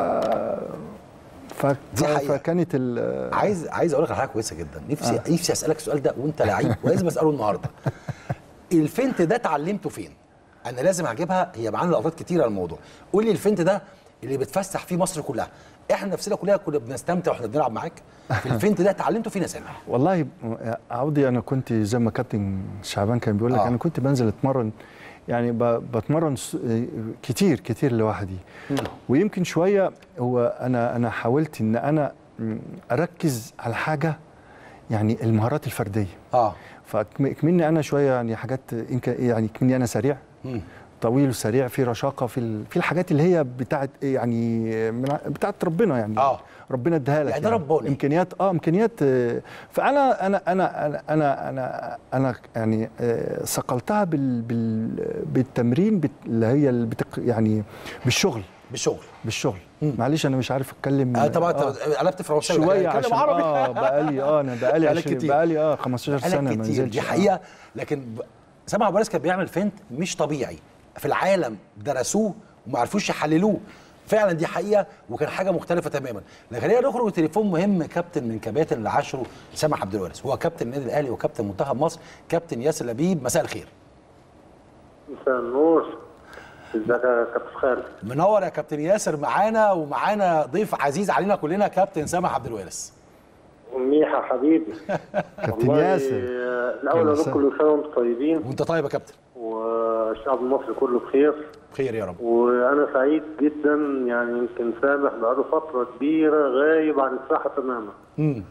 ف دي حقيقة. فكانت ال- عايز عايز اقول لك على حاجه كويسه جدا نفسي آه. نفسي اسالك السؤال ده وانت لعيب ولازم اساله النهارده الفنت ده اتعلمته فين انا لازم اجيبها هي معانا لقطات كتيره على الموضوع قول لي الفنت ده اللي بتفسح فيه مصر كلها احنا نفسنا كلنا كنا بنستمتع واحنا بنلعب معاك في الفنت ده اتعلمته فين يا سامح والله عودي انا كنت زي ما كابتن شعبان كان بيقول لك آه. انا كنت بنزل اتمرن يعني ب- بتمرن س- كتير كتير لوحدي ويمكن شويه هو انا انا حاولت ان انا م، اركز على حاجه يعني المهارات الفرديه اه فكمني انا شويه يعني حاجات إنك يعني كمني انا سريع طويل وسريع في رشاقه في ال- في الحاجات اللي هي بتاعت يعني من ع- بتاعت ربنا يعني آه. ربنا اداها لك يعني ده رباني. امكانيات اه امكانيات آه، فانا انا انا انا انا انا, أنا يعني آه، صقلتها بال بال بالتمرين بت- اللي هي اللي بتق يعني بالشغل بالشغل بالشغل معلش انا مش عارف اتكلم آه طبعا انت قلبت فرنساوي شويه اتكلم عشان عربي اه بقالي اه انا بقالي بقالك عشان كتير. بقالي اه 15 سنه ما بقالك كتير نزلتش دي آه. حقيقه لكن ب- سامع عبد الرازق كان بيعمل فنت مش طبيعي في العالم درسوه وما عرفوش يحللوه فعلا دي حقيقه وكان حاجه مختلفه تماما لكن خلينا نخرج لتليفون مهم كابتن من كباتن اللي عاشره سامح عبد الوارث هو كابتن النادي الاهلي وكابتن منتخب مصر كابتن ياسر لبيب مساء الخير مساء النور ازيك يا كابتن خالد منور يا كابتن ياسر معانا ومعانا ضيف عزيز علينا كلنا كابتن سامح عبد الوارث ميحة حبيبي كابتن والله، ياسر. آه، الاول اقول كل لكم كل سنه وانتم طيبين وانت طيب يا كابتن والشعب المصري كله بخير خير يا رب وانا سعيد جدا يعني يمكن سامح بقاله فتره كبيره غايب عن الساحه تماما امم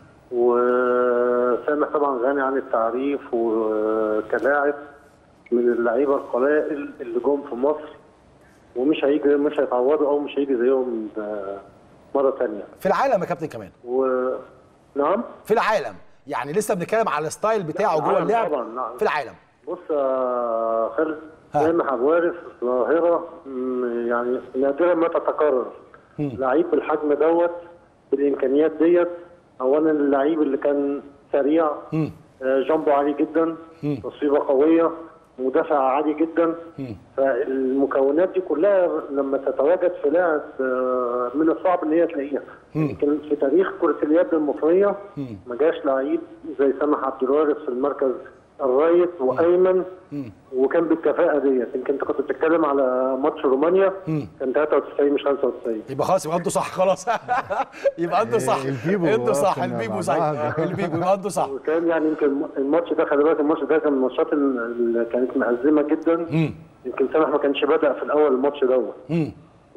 وسامح طبعا غني عن التعريف وكلاعب من اللعيبه القلائل اللي جم في مصر ومش هيجي مش هيتعوضوا او مش هيجي زيهم آه، مره ثانيه في العالم يا كابتن كمان و نعم في العالم يعني لسه بنتكلم على الستايل بتاعه جوه العالم اللعب طبعاً، نعم. في العالم بص يا خالد ها. سامح ابو وارث ظاهره م، يعني نادرا ما تتكرر لعيب بالحجم دوت بالامكانيات ديت اولا اللعيب اللي كان سريع مم. آه، جامبو عالي جدا تصويبه قويه مدافع عالي جدا فالمكونات دي كلها لما تتواجد في لاعب آه، من الصعب ان هي تلاقيها يمكن في تاريخ كره اليد المصريه ما جاش لعيب زي سامح عبد الوارث في المركز الرايت وايمن وكان بالكفاءه ديت يمكن انت كنت بتتكلم على ماتش رومانيا كان 93 مش 95 يبقى خلاص يبقى انتوا صح خلاص يبقى انتوا صح البيبو انتوا صح كنا البيبو مع صح بعض. البيبو يبقى انتوا صح وكان يعني يمكن الماتش ده خلي بالك الماتش ده كان من الماتشات اللي كانت مأزمه جدا يمكن سامح ما كانش بدأ في الاول الماتش دوت مم.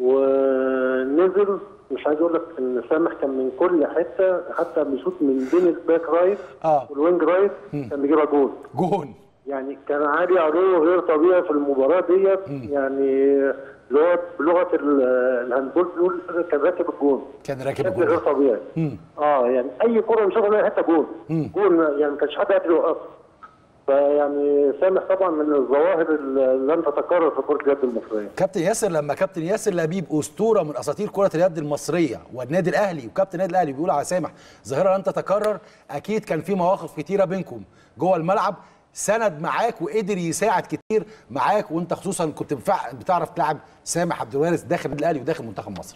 ونزل مش عايز اقول لك ان سامح كان من كل حته حتى بيشوط من بين الباك رايت اه والوينج رايت كان بيجيبها جول جون يعني كان عالي علوه غير طبيعي في المباراه ديت يعني اللي هو بلغه ال- الهاندبول بيقول كان راكب الجون كان راكب بشكل غير الجون طبيعي اه يعني اي كره مش هاخد حته جول جول يعني ما كانش حد قادر يوقفه فيعني سامح طبعا من الظواهر اللي لم تتكرر في كره اليد المصريه كابتن ياسر لما كابتن ياسر لبيب اسطوره من اساطير كره اليد المصريه والنادي الاهلي وكابتن النادي الاهلي بيقول على سامح ظاهره لن تتكرر اكيد كان في مواقف كتيره بينكم جوه الملعب سند معاك وقدر يساعد كتير معاك وانت خصوصا كنت بفع- بتعرف تلعب سامح عبد الوارث داخل النادي الاهلي وداخل منتخب مصر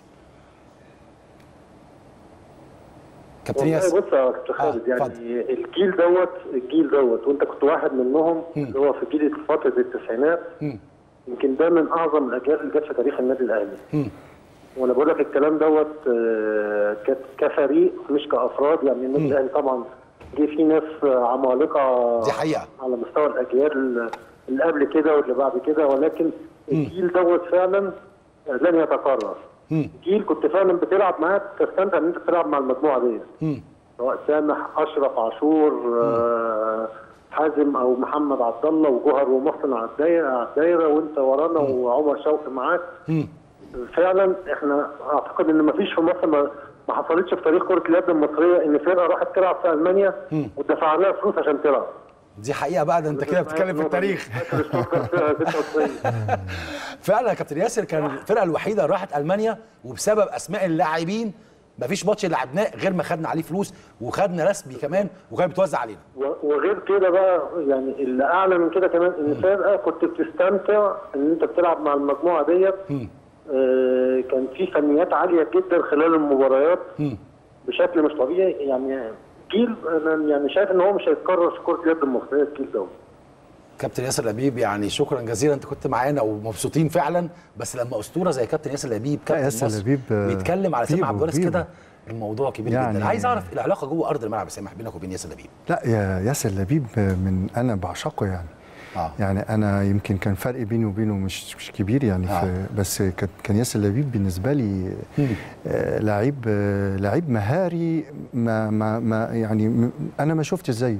كابتن والله ياسر بص يا كابتن خالد آه، يعني اتفضل. الجيل دوت الجيل دوت وانت كنت واحد منهم اللي هو في جيل فتره التسعينات مم. يمكن ده من اعظم الاجيال اللي جت في تاريخ النادي الاهلي وانا بقول لك الكلام دوت آه، ك- كفريق مش كافراد يعني النادي الاهلي طبعا جه فيه ناس آه، عمالقه دي حقيقة. على مستوى الاجيال اللي قبل كده واللي بعد كده ولكن الجيل دوت فعلا آه، لن يتكرر جيل كنت فعلا بتلعب معاه تستمتع ان انت بتلعب مع المجموعه ديت سواء سامح اشرف عاشور آه، حازم او محمد عبد الله وجوهر ومحسن على الدايره على الدايره وانت ورانا وعمر شوقي معاك فعلا احنا اعتقد ان ما فيش في مصر ما ما حصلتش في تاريخ كره اليد المصريه ان فرقه راحت تلعب في المانيا ودفع لها فلوس عشان تلعب دي حقيقه بقى ده انت كده بتتكلم في التاريخ فاكر ستوتجارت فرقة 96. فعلا يا كابتن ياسر كان الفرقه الوحيده اللي راحت المانيا وبسبب اسماء اللاعبين مفيش ماتش لعبناه غير ما خدنا عليه فلوس وخدنا رسمي كمان وكان بيتوزع علينا و- وغير كده بقى يعني اللي اعلى من كده كمان ان فرقه كنت بتستمتع ان انت بتلعب مع المجموعه ديت آه كان في فنيات عاليه جدا خلال المباريات بشكل مش طبيعي يعني جيل انا يعني شايف ان هو مش هيتكرر في كره اليد المصريه الجيل ده كابتن ياسر لبيب يعني شكرا جزيلا انت كنت معانا ومبسوطين فعلا بس لما اسطوره زي كابتن ياسر لبيب كابتن ياسر مصر لبيب، آه، بيتكلم على سامح بيبو- عبد الوارث بيبو. كده الموضوع كبير يعني- جدا عايز اعرف العلاقه جوه ارض الملعب يا سامح بينك وبين ياسر لبيب لا يا ياسر لبيب من انا بعشقه يعني آه. يعني انا يمكن كان فرق بيني وبينه مش مش كبير يعني آه. في بس كان كان ياسر لبيب بالنسبه لي آه لعيب آه لعيب مهاري ما ما ما يعني م- انا ما شفتش زيه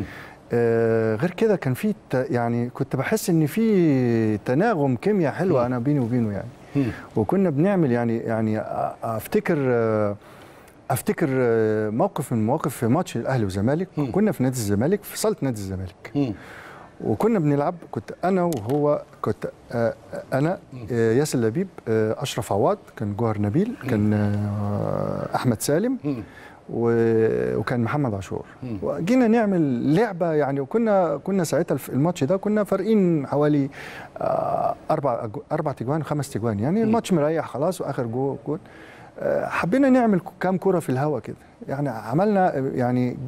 آه غير كده كان في ت- يعني كنت بحس ان في تناغم كيمياء حلوه انا بيني وبينه يعني وكنا بنعمل يعني يعني أ- افتكر آه افتكر آه، موقف من مواقف في ماتش الاهلي والزمالك كنا في نادي الزمالك في صاله نادي الزمالك وكنا بنلعب كنت انا وهو كنت آه، انا آه، ياسر لبيب آه، اشرف عواد كان جوهر نبيل كان آه، احمد سالم و- وكان محمد عاشور وجينا نعمل لعبه يعني وكنا كنا ساعتها في الماتش ده كنا فارقين حوالي آه، اربع أج- اربع تجوان خمس تجوان يعني الماتش مريح خلاص واخر جو جول آه، حبينا نعمل كام كره في الهواء كده يعني عملنا يعني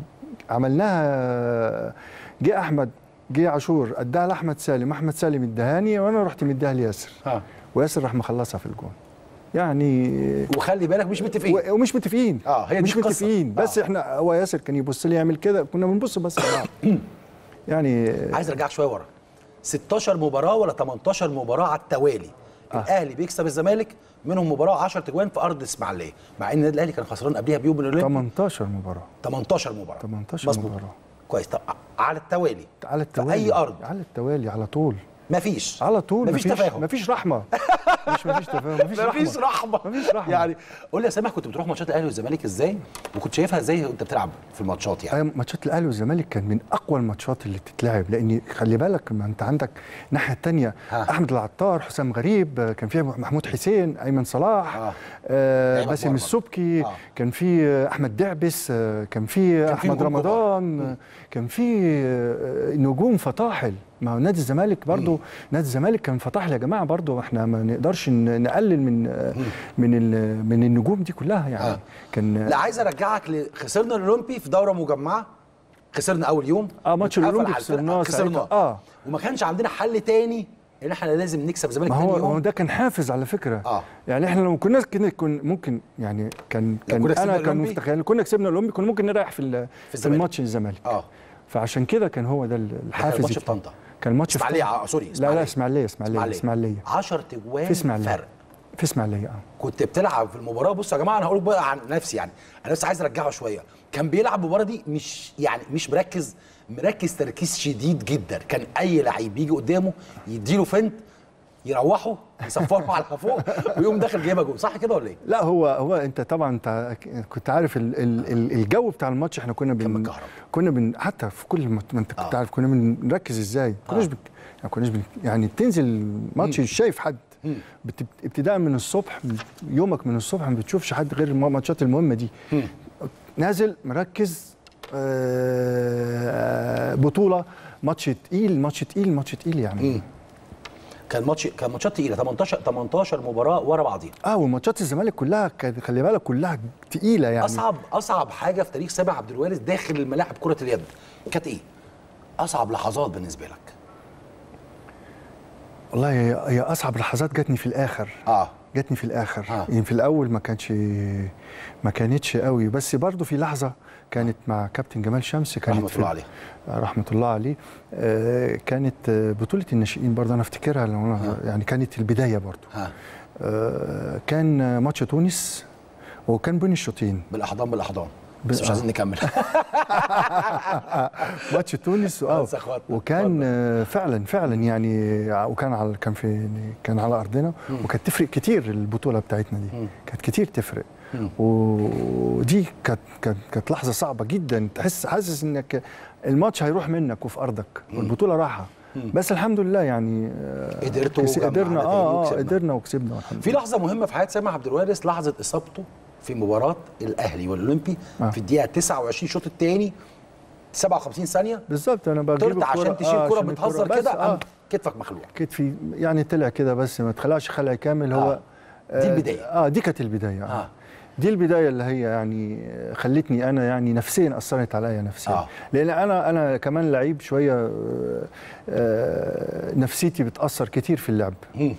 عملناها جه احمد جه عاشور اداها لاحمد سالم احمد سالم ادهاني وانا رحت مديها لياسر ها وياسر راح مخلصها في الجون يعني وخلي بالك مش متفقين و- ومش متفقين آه، هي دي مش القصة. متفقين بس آه. احنا هو ياسر كان يبص لي يعمل كده كنا بنبص بس لبعض. يعني عايز ارجعك شويه ورا 16 مباراه ولا 18 مباراه على التوالي آه. الاهلي بيكسب الزمالك منهم مباراه 10 تجوان في ارض الاسماعيليه مع ان النادي الاهلي كان خسران قبليها بيوم من الاولمبي 18 مباراه 18 مباراه 18 مظبوط. مباراة. كويس طب على التوالي على التوالي في اي ارض على التوالي على طول مفيش على طول مفيش تفاهم مفيش رحمه مش مفيش تفاهم مفيش رحمه مفيش رحمه مفيش رحمه يعني قول لي يا سامح كنت بتروح ماتشات الاهلي والزمالك ازاي وكنت شايفها ازاي وانت بتلعب في الماتشات يعني أيوة، ماتشات الاهلي والزمالك كان من اقوى الماتشات اللي تتلعب لان خلي بالك ما انت عندك الناحيه الثانيه ها. احمد العطار حسام غريب آه، كان في محمود حسين ايمن صلاح آه. آه لعيبة باسم كبار السبكي آه. كان في آه، احمد دعبس آه، كان في في احمد نجوم رمضان آه، كان في آه، نجوم فطاحل ما هو نادي الزمالك برضو نادي الزمالك كان فطاحل يا جماعه برضو احنا ما نقدرش ن- نقلل من آه، من ال- من النجوم دي كلها يعني آه. كان لا عايز ارجعك ل... خسرنا الاولمبي في دوره مجمعه خسرنا اول يوم اه ماتش اتقفل الاولمبي على الفرقة، خسرناه خسرناه ساعتها. اه وما كانش عندنا حل تاني ان احنا لازم نكسب الزمالك ما تاني هو يوم هو ده كان حافز على فكره آه. يعني احنا لو كنا كنا كن ممكن يعني كان كان كنا كسبنا انا كان الأولمبي؟ متخيل كنا كسبنا الاولمبي كنا ممكن نريح في ال- في, الزمالك. الماتش الزمالك اه فعشان كده كان هو ده ال- كان الحافز الماتش في التاني. طنطا كان ماتش في اسماعيليه طنطا. آه، سوري لا لا اسماعيليه اسماعيليه اسماعيليه 10 تجوان في اسماعيليه فرق في اسماعيليه اه كنت بتلعب في المباراه بصوا يا جماعه انا هقول بقى عن نفسي يعني انا بس عايز ارجعه شويه كان بيلعب المباراه دي مش يعني مش مركز مركز تركيز شديد جدا كان اي لعيب يجي قدامه يديله فنت يروحه يصفره على فوق ويقوم داخل جايبها جول صح كده ولا ايه؟ لا هو هو انت طبعا انت كنت عارف ال ال ال الجو بتاع الماتش احنا كنا بن متكهرب. كنا بن حتى في كل ما ما انت كنت آه. عارف كنا بنركز ازاي كناش آه. بن يعني كناش بن يعني بتنزل الماتش مش شايف حد بت- ابتداء من الصبح يومك من الصبح ما بتشوفش حد غير الم- الماتشات المهمه دي نازل مركز آه، بطوله ماتش تقيل ماتش تقيل ماتش تقيل يعني كان ماتش كان ماتشات تقيله 18 18 مباراه ورا بعضيها اه وماتشات الزمالك كلها كانت خلي بالك كلها تقيله يعني اصعب اصعب حاجه في تاريخ سامح عبد الوارث داخل الملاعب كره اليد كانت ايه؟ اصعب لحظات بالنسبه لك والله هي هي اصعب لحظات جاتني في الاخر اه جاتني في الاخر آه. يعني في الاول ما كانتش ما كانتش قوي بس برضو في لحظه كانت مع كابتن جمال شمس كانت رحمة في- الله عليه. رحمه الله عليه آه كانت آه، بطوله الناشئين برضه انا افتكرها لو أنا يعني كانت البدايه برضو ها آه كان آه، ماتش تونس وكان بين الشوطين بالاحضان بالاحضان بس ب- مش آه. عايزين نكمل ماتش تونس اه بس أخواتنا. وكان آه، فعلا فعلا يعني ع- وكان على كان في كان على ارضنا وكانت تفرق كتير البطوله بتاعتنا دي كانت كتير تفرق ودي كانت كانت كانت لحظه صعبه جدا تحس حاسس انك الماتش هيروح منك وفي ارضك والبطوله راحه بس الحمد لله يعني آه، قدرتوا كس- وجمعنا قدرنا تاني اه اه وكسبنا. قدرنا وكسبنا الحمد في لله لحظه مهمه في حياه سامح عبد الوارث لحظه اصابته في مباراه الاهلي والاولمبي آه. في الدقيقه 29 الشوط الثاني 57 ثانيه بالظبط انا بجيب طرت عشان الكرة- تشيل آه، كرة عشان بتهزر الكرة. كده بس، قام آه كتفك مخلوع كتفي يعني طلع كده بس ما تخلعش خلع كامل هو آه. دي البداية. اه دي كانت البدايه آه. آه. دي البدايه اللي هي يعني خلتني انا يعني نفسيا اثرت عليا نفسيا آه. آه. لان انا انا كمان لعيب شويه آه، آه، نفسيتي بتاثر كتير في اللعب مم.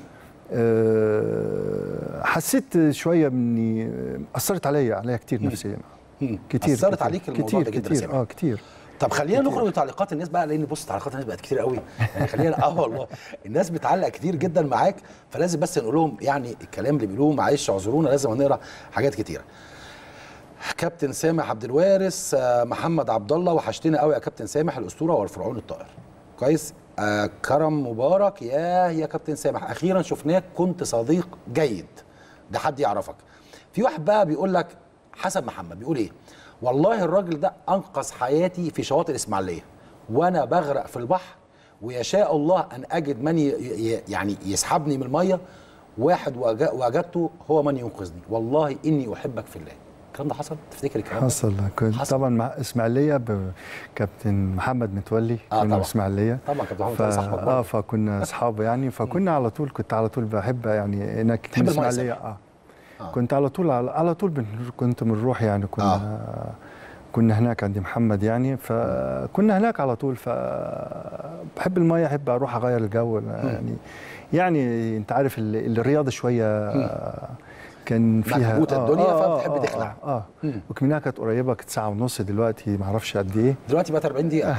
آه، حسيت شويه اني اثرت عليا عليا كتير نفسيا مم. كتير اثرت كتير عليك الموضوع كتير ده جدا يا كتير سامح اه كتير طب خلينا نخرج من تعليقات الناس بقى لان بص تعليقات الناس بقت كتير قوي يعني خلينا اه والله الناس بتعلق كتير جدا معاك فلازم بس نقول لهم يعني الكلام اللي بيقولوه معلش اعذرونا لازم نقرا حاجات كتيره كابتن سامح عبد الوارث آه، محمد عبد الله وحشتنا قوي يا كابتن سامح الاسطوره والفرعون الطائر كويس آه كرم مبارك يا يا كابتن سامح اخيرا شفناك كنت صديق جيد ده حد يعرفك في واحد بقى بيقول لك حسن محمد بيقول ايه والله الراجل ده انقذ حياتي في شواطئ الاسماعيليه وانا بغرق في البحر ويشاء الله ان اجد من ي- ي- يعني يسحبني من الميه واحد وج- وجدته هو من ينقذني والله اني احبك في الله الكلام ده حصل تفتكر الكلام ده حصل كنت حصل. طبعا مع اسماعيليه ب- كابتن محمد متولي آه كنا طبعا. في اسماعيليه طبعا كابتن محمد ف... متولي صاحبك برضه. اه فكنا اصحاب يعني فكنا على طول كنت على طول بحب يعني هناك تحب من المية اسماعيليه سامح. اه آه. كنت على طول على, على طول بن... كنت بنروح يعني كنا آه. كنا هناك عند محمد يعني فكنا هناك على طول ف بحب الميه احب اروح اغير الجو يعني يعني انت عارف ال- الرياضه شويه كان فيها مكبوتة الدنيا فبتحب تخلع. اه, آه. وكمنها كانت قريبه كانت ساعه ونص دلوقتي ما اعرفش قد ايه دلوقتي بقت 40 دقيقه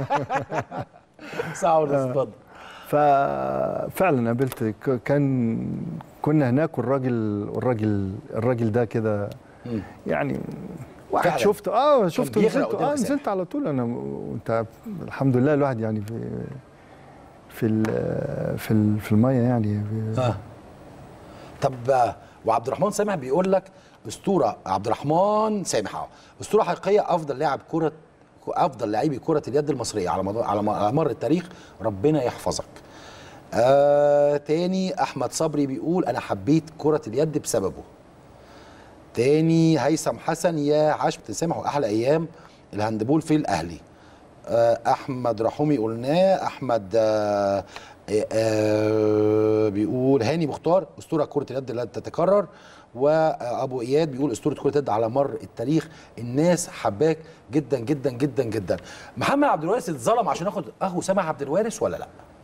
ساعه ونص اتفضل ففعلا قابلت ك- كان كنا هناك والراجل والراجل الراجل ده كده مم. يعني واحد فعلاً. شفته اه شفته بيغرق نزلت قدامك اه سامح. نزلت على طول انا وانت الحمد لله الواحد يعني في في ال- في ال- في الميه يعني اه طب آه، وعبد الرحمن سامح بيقول لك اسطوره عبد الرحمن سامح اهو اسطوره حقيقيه افضل لاعب كره افضل لاعبي كره اليد المصريه على مدار على م- على مر التاريخ ربنا يحفظك آه تاني احمد صبري بيقول انا حبيت كره اليد بسببه تاني هيثم حسن يا عاش تسامح واحلى ايام الهاندبول في الاهلي آه، احمد رحومي قلناه احمد آه، آه، آه، بيقول هاني مختار اسطوره كره اليد لا تتكرر وابو اياد بيقول اسطوره كره اليد على مر التاريخ الناس حباك جدا جدا جدا جدا محمد عبد الوارث اتظلم عشان ياخد اخو سامح عبد الوارث ولا لا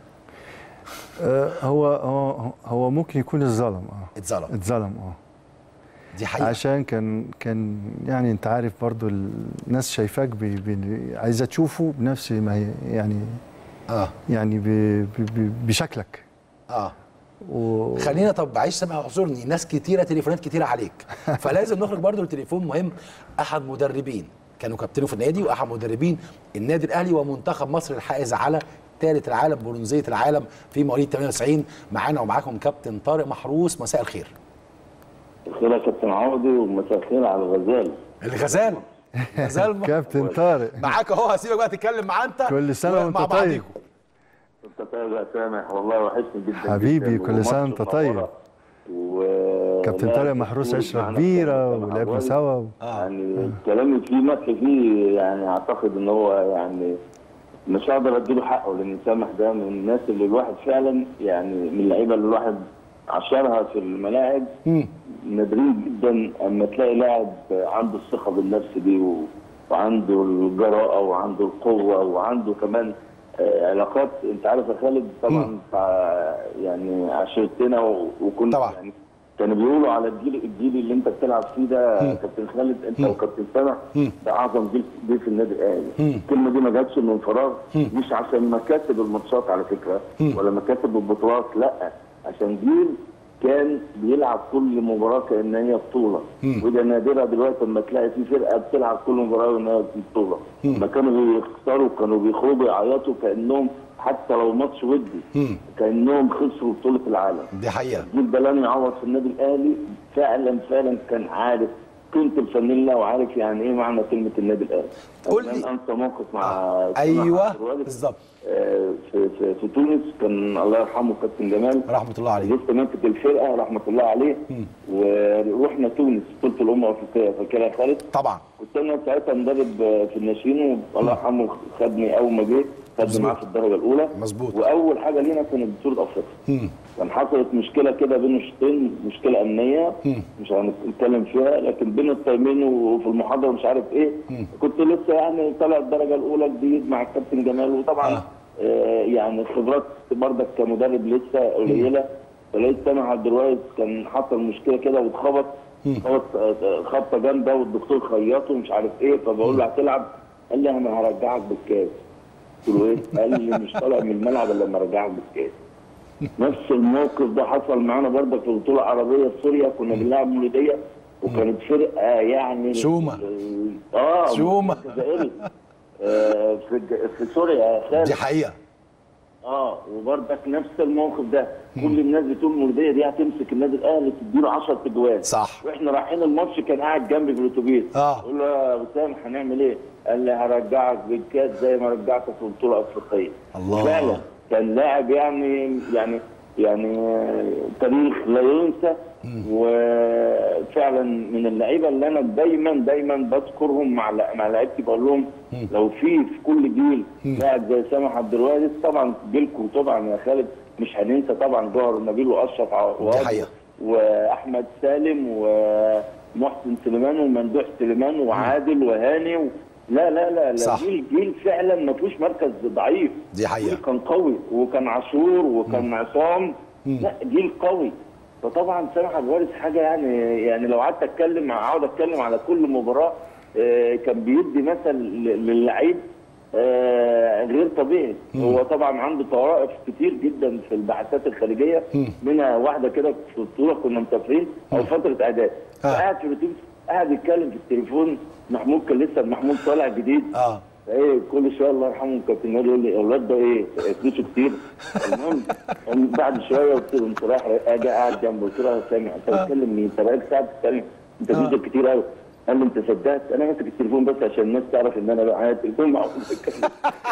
آه هو هو هو ممكن يكون الظلم اه اتظلم اتظلم اه دي حقيقه عشان كان كان يعني انت عارف برضو الناس شايفاك بي بي عايزه تشوفه بنفس ما هي يعني اه يعني بي بي بشكلك اه و... خلينا طب عايش سامع اعذرني ناس كتيره تليفونات كتيره عليك فلازم نخرج برضو لتليفون مهم احد مدربين كانوا كابتنه في النادي واحد مدربين النادي الاهلي ومنتخب مصر الحائز على ثالث العالم برونزيه العالم في مواليد 98 معانا ومعاكم كابتن طارق محروس مساء الخير الخير يا كابتن عوضي ومساء الخير على الغزال الغزال غزال كابتن طارق معاك اهو هسيبك بقى تتكلم مع انت كل سنة وانت مع طيب. بعضيكم. انت طيب يا سامح والله وحشني جدا حبيبي، جدا كل سنة ومصر وانت طيب. منورة. و كابتن طارق محروس عشرة كبيرة ولعبنا سوا يعني كلامي فيه مدح فيه يعني اعتقد ان هو يعني مش هقدر اديله حقه لان سامح ده من الناس اللي الواحد فعلا يعني من اللعيبه اللي الواحد عشرها في الملاعب نادرين جدا اما تلاقي لاعب عنده الثقه بالنفس دي و... وعنده الجراءه وعنده القوه وعنده كمان آه، علاقات انت عارف يا خالد طبعا فع- يعني عشرتنا و- وكل طبعا. يعني كانوا بيقولوا على الجيل الجيل اللي انت بتلعب فيه ده كابتن خالد انت وكابتن سامح ده اعظم جيل جيل في النادي الاهلي الكلمه دي ما جاتش من فراغ مش عشان مكاسب الماتشات على فكره ولا مكاسب البطولات لا عشان جيل كان بيلعب كل مباراه كان هي بطوله وده نادرا دلوقتي لما تلاقي في فرقه بتلعب كل مباراه وان هي بطوله لما كانوا بيخسروا كانوا بيخرجوا يعيطوا كانهم حتى لو ماتش ودي كانهم خسروا بطوله العالم دي حقيقه الجيل ده لن يعوض في النادي الاهلي فعلا فعلا كان عارف قيمه الفانيلا وعارف يعني ايه معنى كلمه النادي الاهلي قول لن لي- انسى موقف مع آه. سماح ايوه عبد الوارث، بالظبط آه، في, في, في تونس كان الله يرحمه كابتن جمال رحمه الله عليه لسه ماسك الفرقه رحمه الله عليه ورحنا تونس بطوله الامم الافريقيه فاكرها يا خالد طبعا كنت انا ساعتها مدرب في الناشئين والله يرحمه خدني اول ما جه خدني معاه في الدرجه الاولى مظبوط. واول حاجه لينا كانت بطوله افريقيا كان حصلت مشكله كده بين الشوطين مشكله امنيه مش هنتكلم فيها لكن بين التايمين وفي المحاضره مش عارف ايه كنت لسه يعني طالع الدرجه الاولى جديد مع الكابتن جمال وطبعا آه. آه يعني خبرات برضك كمدرب لسه قليله فلقيت سامح عبد الوارث كان حصل مشكله كده واتخبط خبط آه، خبطه جامده والدكتور خيطه ومش عارف ايه فبقول له هتلعب قال لي انا هرجعك بالكاس قلت له ايه؟ قال لي مش طالع من الملعب الا لما ارجعك بالكاس نفس الموقف ده حصل معانا برضك في بطوله عربيه في سوريا كنا بنلعب مولوديه وكانت فرقه يعني شومة. اه شومة. جزائري آه في الج- في سوريا يا خالد دي حقيقه اه وبرضك نفس الموقف ده كل الناس بتقول المولوديه دي هتمسك النادي الاهلي تديله 10 تجوال صح. واحنا رايحين الماتش كان قاعد جنبي في الاتوبيس آه. قلت له يا وسام هنعمل ايه؟ قال لي هرجعك بالكاس زي ما رجعتك في بطوله افريقيه الله. فعلا كان لاعب يعني يعني يعني آه، تاريخ لا ينسى وفعلا من اللعيبه اللي انا دايما دايما بذكرهم مع لع- مع لعيبتي بقول لهم لو في في كل جيل لاعب زي سامح عبد الوارث طبعا جيلكم طبعا يا خالد مش هننسى طبعا جوهر نبيل واشرف عواد حقيقة. واحمد سالم ومحسن سليمان وممدوح سليمان وعادل وهاني و... لا لا لا لا صح. جيل جيل فعلا ما فيهوش مركز ضعيف دي حقيقة. جيل كان قوي وكان عاشور وكان عصام لا جيل قوي فطبعا سامح عبد الوارث حاجه يعني يعني لو قعدت اتكلم اقعد اتكلم على كل مباراه آه، كان بيدي مثل ل- للعيب آه، غير طبيعي هو طبعا عنده طوائف كتير جدا في البعثات الخارجيه منها واحده كده في البطوله كنا مسافرين او فتره اعداد آه. قاعد في الاتوبيس قاعد يتكلم في التليفون محمود كان لسه محمود طالع جديد اه ايه كل شويه الله يرحمه كابتن نادي يقول لي الاولاد ده ايه فلوسه كتير المهم قام بعد شويه قلت له انت رايح اجي قاعد جنبه قلت له يا سامع انت بتتكلم مين انت بقالك ساعه بتتكلم انت فلوسك كتير قوي قال لي انت صدقت انا ماسك التليفون بس عشان الناس تعرف ان انا بقى معايا التليفون معاهم بتتكلم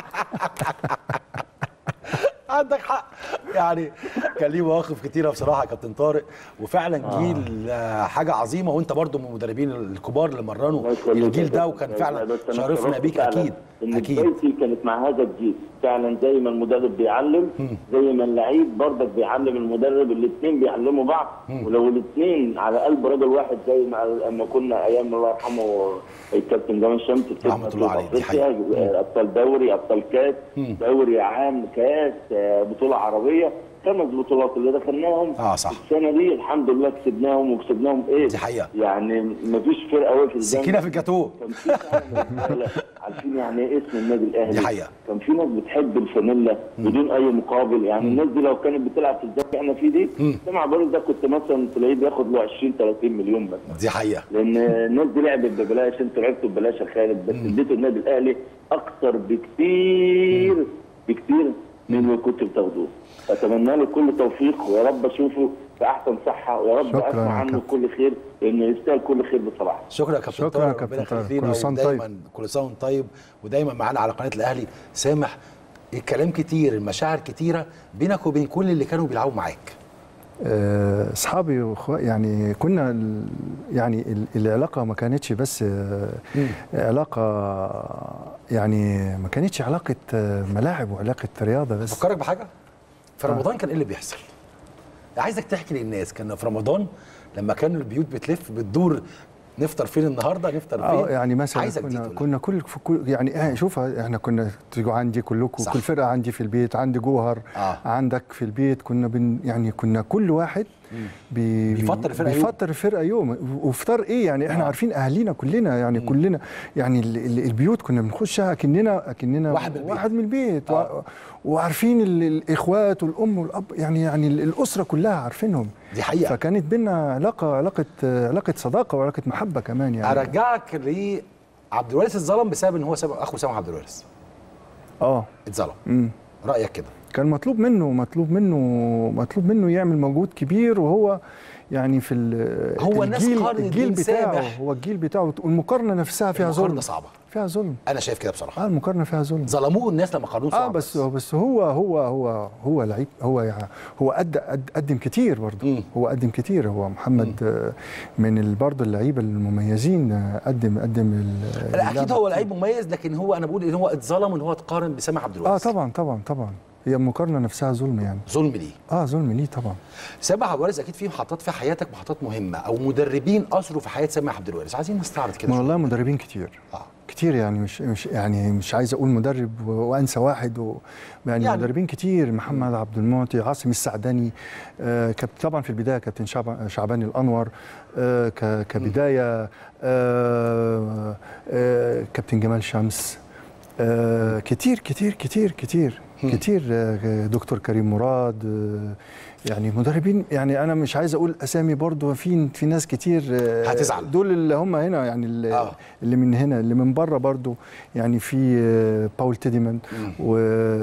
عندك حق يعني كان ليه مواقف كتيره بصراحه يا كابتن طارق وفعلا جيل آه. حاجه عظيمه وانت برضو من المدربين الكبار اللي الله مرنوا يخليك الجيل يا ده كابتن. وكان بس فعلا أنا شرفنا اتشرفت بيك فعلاً اكيد ان اكيد بدايتي كانت مع هذا الجيل فعلا زي ما المدرب بيعلم زي ما اللعيب برضك بيعلم المدرب الاثنين بيعلموا بعض ولو الاثنين على قلب رجل واحد زي ما لما كنا ايام الله يرحمه الكابتن جمال شمس كسبنا رحمة الله عليه، دي أفريقيا، حقيقة. ابطال دوري ابطال كاس دوري عام كاس آه، بطوله عربيه خمس بطولات اللي دخلناهم آه، صح. السنه دي الحمد لله كسبناهم وكسبناهم ايه دي حقيقة. يعني مفيش فرقه وقفت قدام سكينه في الجاتوه كان في فعلاً رجالة عارفين يعني ايه اسم النادي الاهلي دي حقيقة. كان في ناس بتحب الفانيلا بدون اي مقابل يعني الناس دي لو كانت بتلعب في الدوري احنا فيه دي سمع بارز ده كنت مثلا تلاقيه بياخد له 20 30 مليون بس دي حقيقه لان الناس دي لعبت ببلاش انتوا لعبتوا ببلاش يا خالد بس اديتوا النادي الاهلي اكتر بكتير بكتير من اللي كنتوا بتاخدوه اتمنى له كل توفيق ويا رب اشوفه في احسن صحه ويا رب شكراً اسمع يا عنه كابتن. كل خير لانه يستاهل كل خير بصراحه شكرا يا كابتن شكراً طارق يا كابتن ربنا طارق. يخليك لينا كل سنة ودايما كل سنه وانت طيب ودايما معانا على قناه الاهلي سامح الكلام كتير المشاعر كتيره بينك وبين كل اللي كانوا بيلعبوا معاك آه، اصحابي واخوة يعني كنا ال- يعني ال- العلاقه ما كانتش بس آه، علاقه يعني ما كانتش علاقه آه، ملاعب وعلاقه رياضه بس فكرك بحاجه في رمضان كان ايه اللي بيحصل عايزك تحكي للناس كان في رمضان لما كان البيوت بتلف بتدور نفطر فين النهارده نفطر فين اه يعني مثلا عايزك دي كنا تقول كنا كل في كل يعني آه شوف احنا كنا تيجوا عندي كلكم صح. كل فرقه عندي في البيت عندي جوهر آه. عندك في البيت كنا بن يعني كنا كل واحد بي بيفطر الفرقة يوم. بيفطر الفرقه يوم وفطار ايه يعني احنا آه. عارفين اهالينا كلنا يعني كلنا يعني ال- ال- البيوت كنا بنخشها اكننا اكننا واحد من البيت. واحد من البيت آه. و- وعارفين ال- الاخوات والام والاب يعني يعني ال- الاسره كلها عارفينهم دي حقيقه فكانت بينا علاقه علاقه علاقه صداقه وعلاقه محبه كمان يعني ارجعك لعبد الوارث اتظلم بسبب ان هو ساب اخو سامح عبد الوارث اه اتظلم امم رايك كده كان مطلوب منه مطلوب منه مطلوب منه يعمل مجهود كبير وهو يعني في ال- هو الناس الجيل قارنت الجيل بين بتاعه سامح. هو الجيل بتاعه والمقارنه نفسها فيها المقارنة ظلم صعبه فيها ظلم انا شايف كده بصراحه اه المقارنه فيها ظلم ظلموه الناس لما قارنوه اه صعب بس بس هو هو هو هو لعيب هو يعني هو قد قد قدم كتير برضه مم. هو قدم كتير هو محمد آه، من ال- برضه اللعيبه المميزين آه، قدم قدم ال- لا اكيد اللعبة هو لعيب مميز لكن هو انا بقول ان هو اتظلم ان هو اتقارن بسامح عبد اه الوارث طبعا طبعا طبعا هي المقارنه نفسها ظلم يعني ظلم ليه اه ظلم ليه طبعا سامح عبد الوارث اكيد في محطات في حياتك محطات مهمه او مدربين اثروا في حياه سامح عبد الوارث عايزين نستعرض كده ما شوية. والله مدربين كتير اه كتير يعني مش مش يعني مش عايز اقول مدرب و- وانسى واحد و يعني, يعني. يعني مدربين كتير محمد عبد المعطي عاصم السعدني آه كابتن طبعا في البدايه كابتن شعب شعبان الانور آه ك- كبدايه آه آه كابتن جمال شمس آه كتير كتير كتير كتير كتير آه دكتور كريم مراد آه يعني مدربين يعني انا مش عايز اقول اسامي برضو في في ناس كتير آه هتزعل. دول اللي هم هنا يعني اللي, آه. آه. اللي من هنا اللي من بره برضو يعني في آه، باول تيديمان و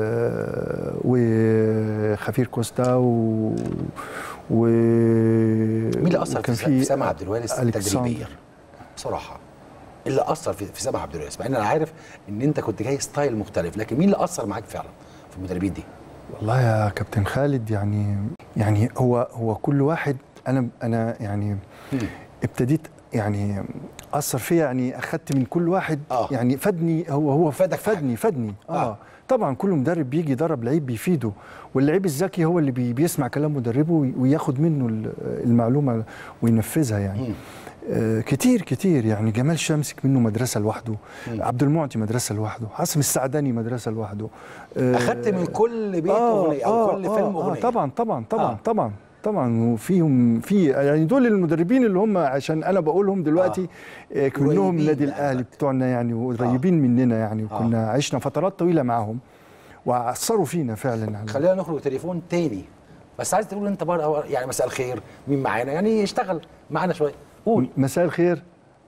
وخفير كوستا و و مين اللي اثر وكان في, في سامح عبد الوارث ألكسندر. تدريبيا بصراحه اللي اثر في, في سامح عبد الوارث مع ان انا عارف ان انت كنت جاي ستايل مختلف لكن مين اللي اثر معاك فعلا في المدربين دي والله يا كابتن خالد يعني يعني هو هو كل واحد انا انا يعني ابتديت يعني اثر فيا يعني اخدت من كل واحد آه. يعني فادني هو هو فادك في فادني فادني اه, آه. آه. طبعا كل مدرب بيجي يدرب لعيب بيفيده واللعيب الذكي هو اللي بي بيسمع كلام مدربه وي- وياخد منه ال- المعلومه وينفذها يعني آه كتير كتير يعني جمال شمسك منه مدرسه لوحده عبد المعطي مدرسه لوحده عاصم السعداني مدرسه لوحده آه اخدت من كل بيت اغنيه او كل فيلم اغنيه طبعا طبعا طبعا آه. آه. طبعا طبعا وفيهم في يعني دول المدربين اللي هم عشان انا بقولهم دلوقتي آه. كلهم قريبين النادي لقلبك. الاهلي بتوعنا يعني وقريبين آه. مننا يعني وكنا آه. عشنا فترات طويله معاهم واثروا فينا فعلا على خلينا نخرج تليفون تاني بس عايز تقول انت بقى يعني مساء الخير مين معانا يعني اشتغل معانا شويه قول مساء الخير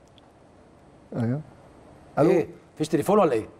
ايوه ايه فيش تليفون ولا ايه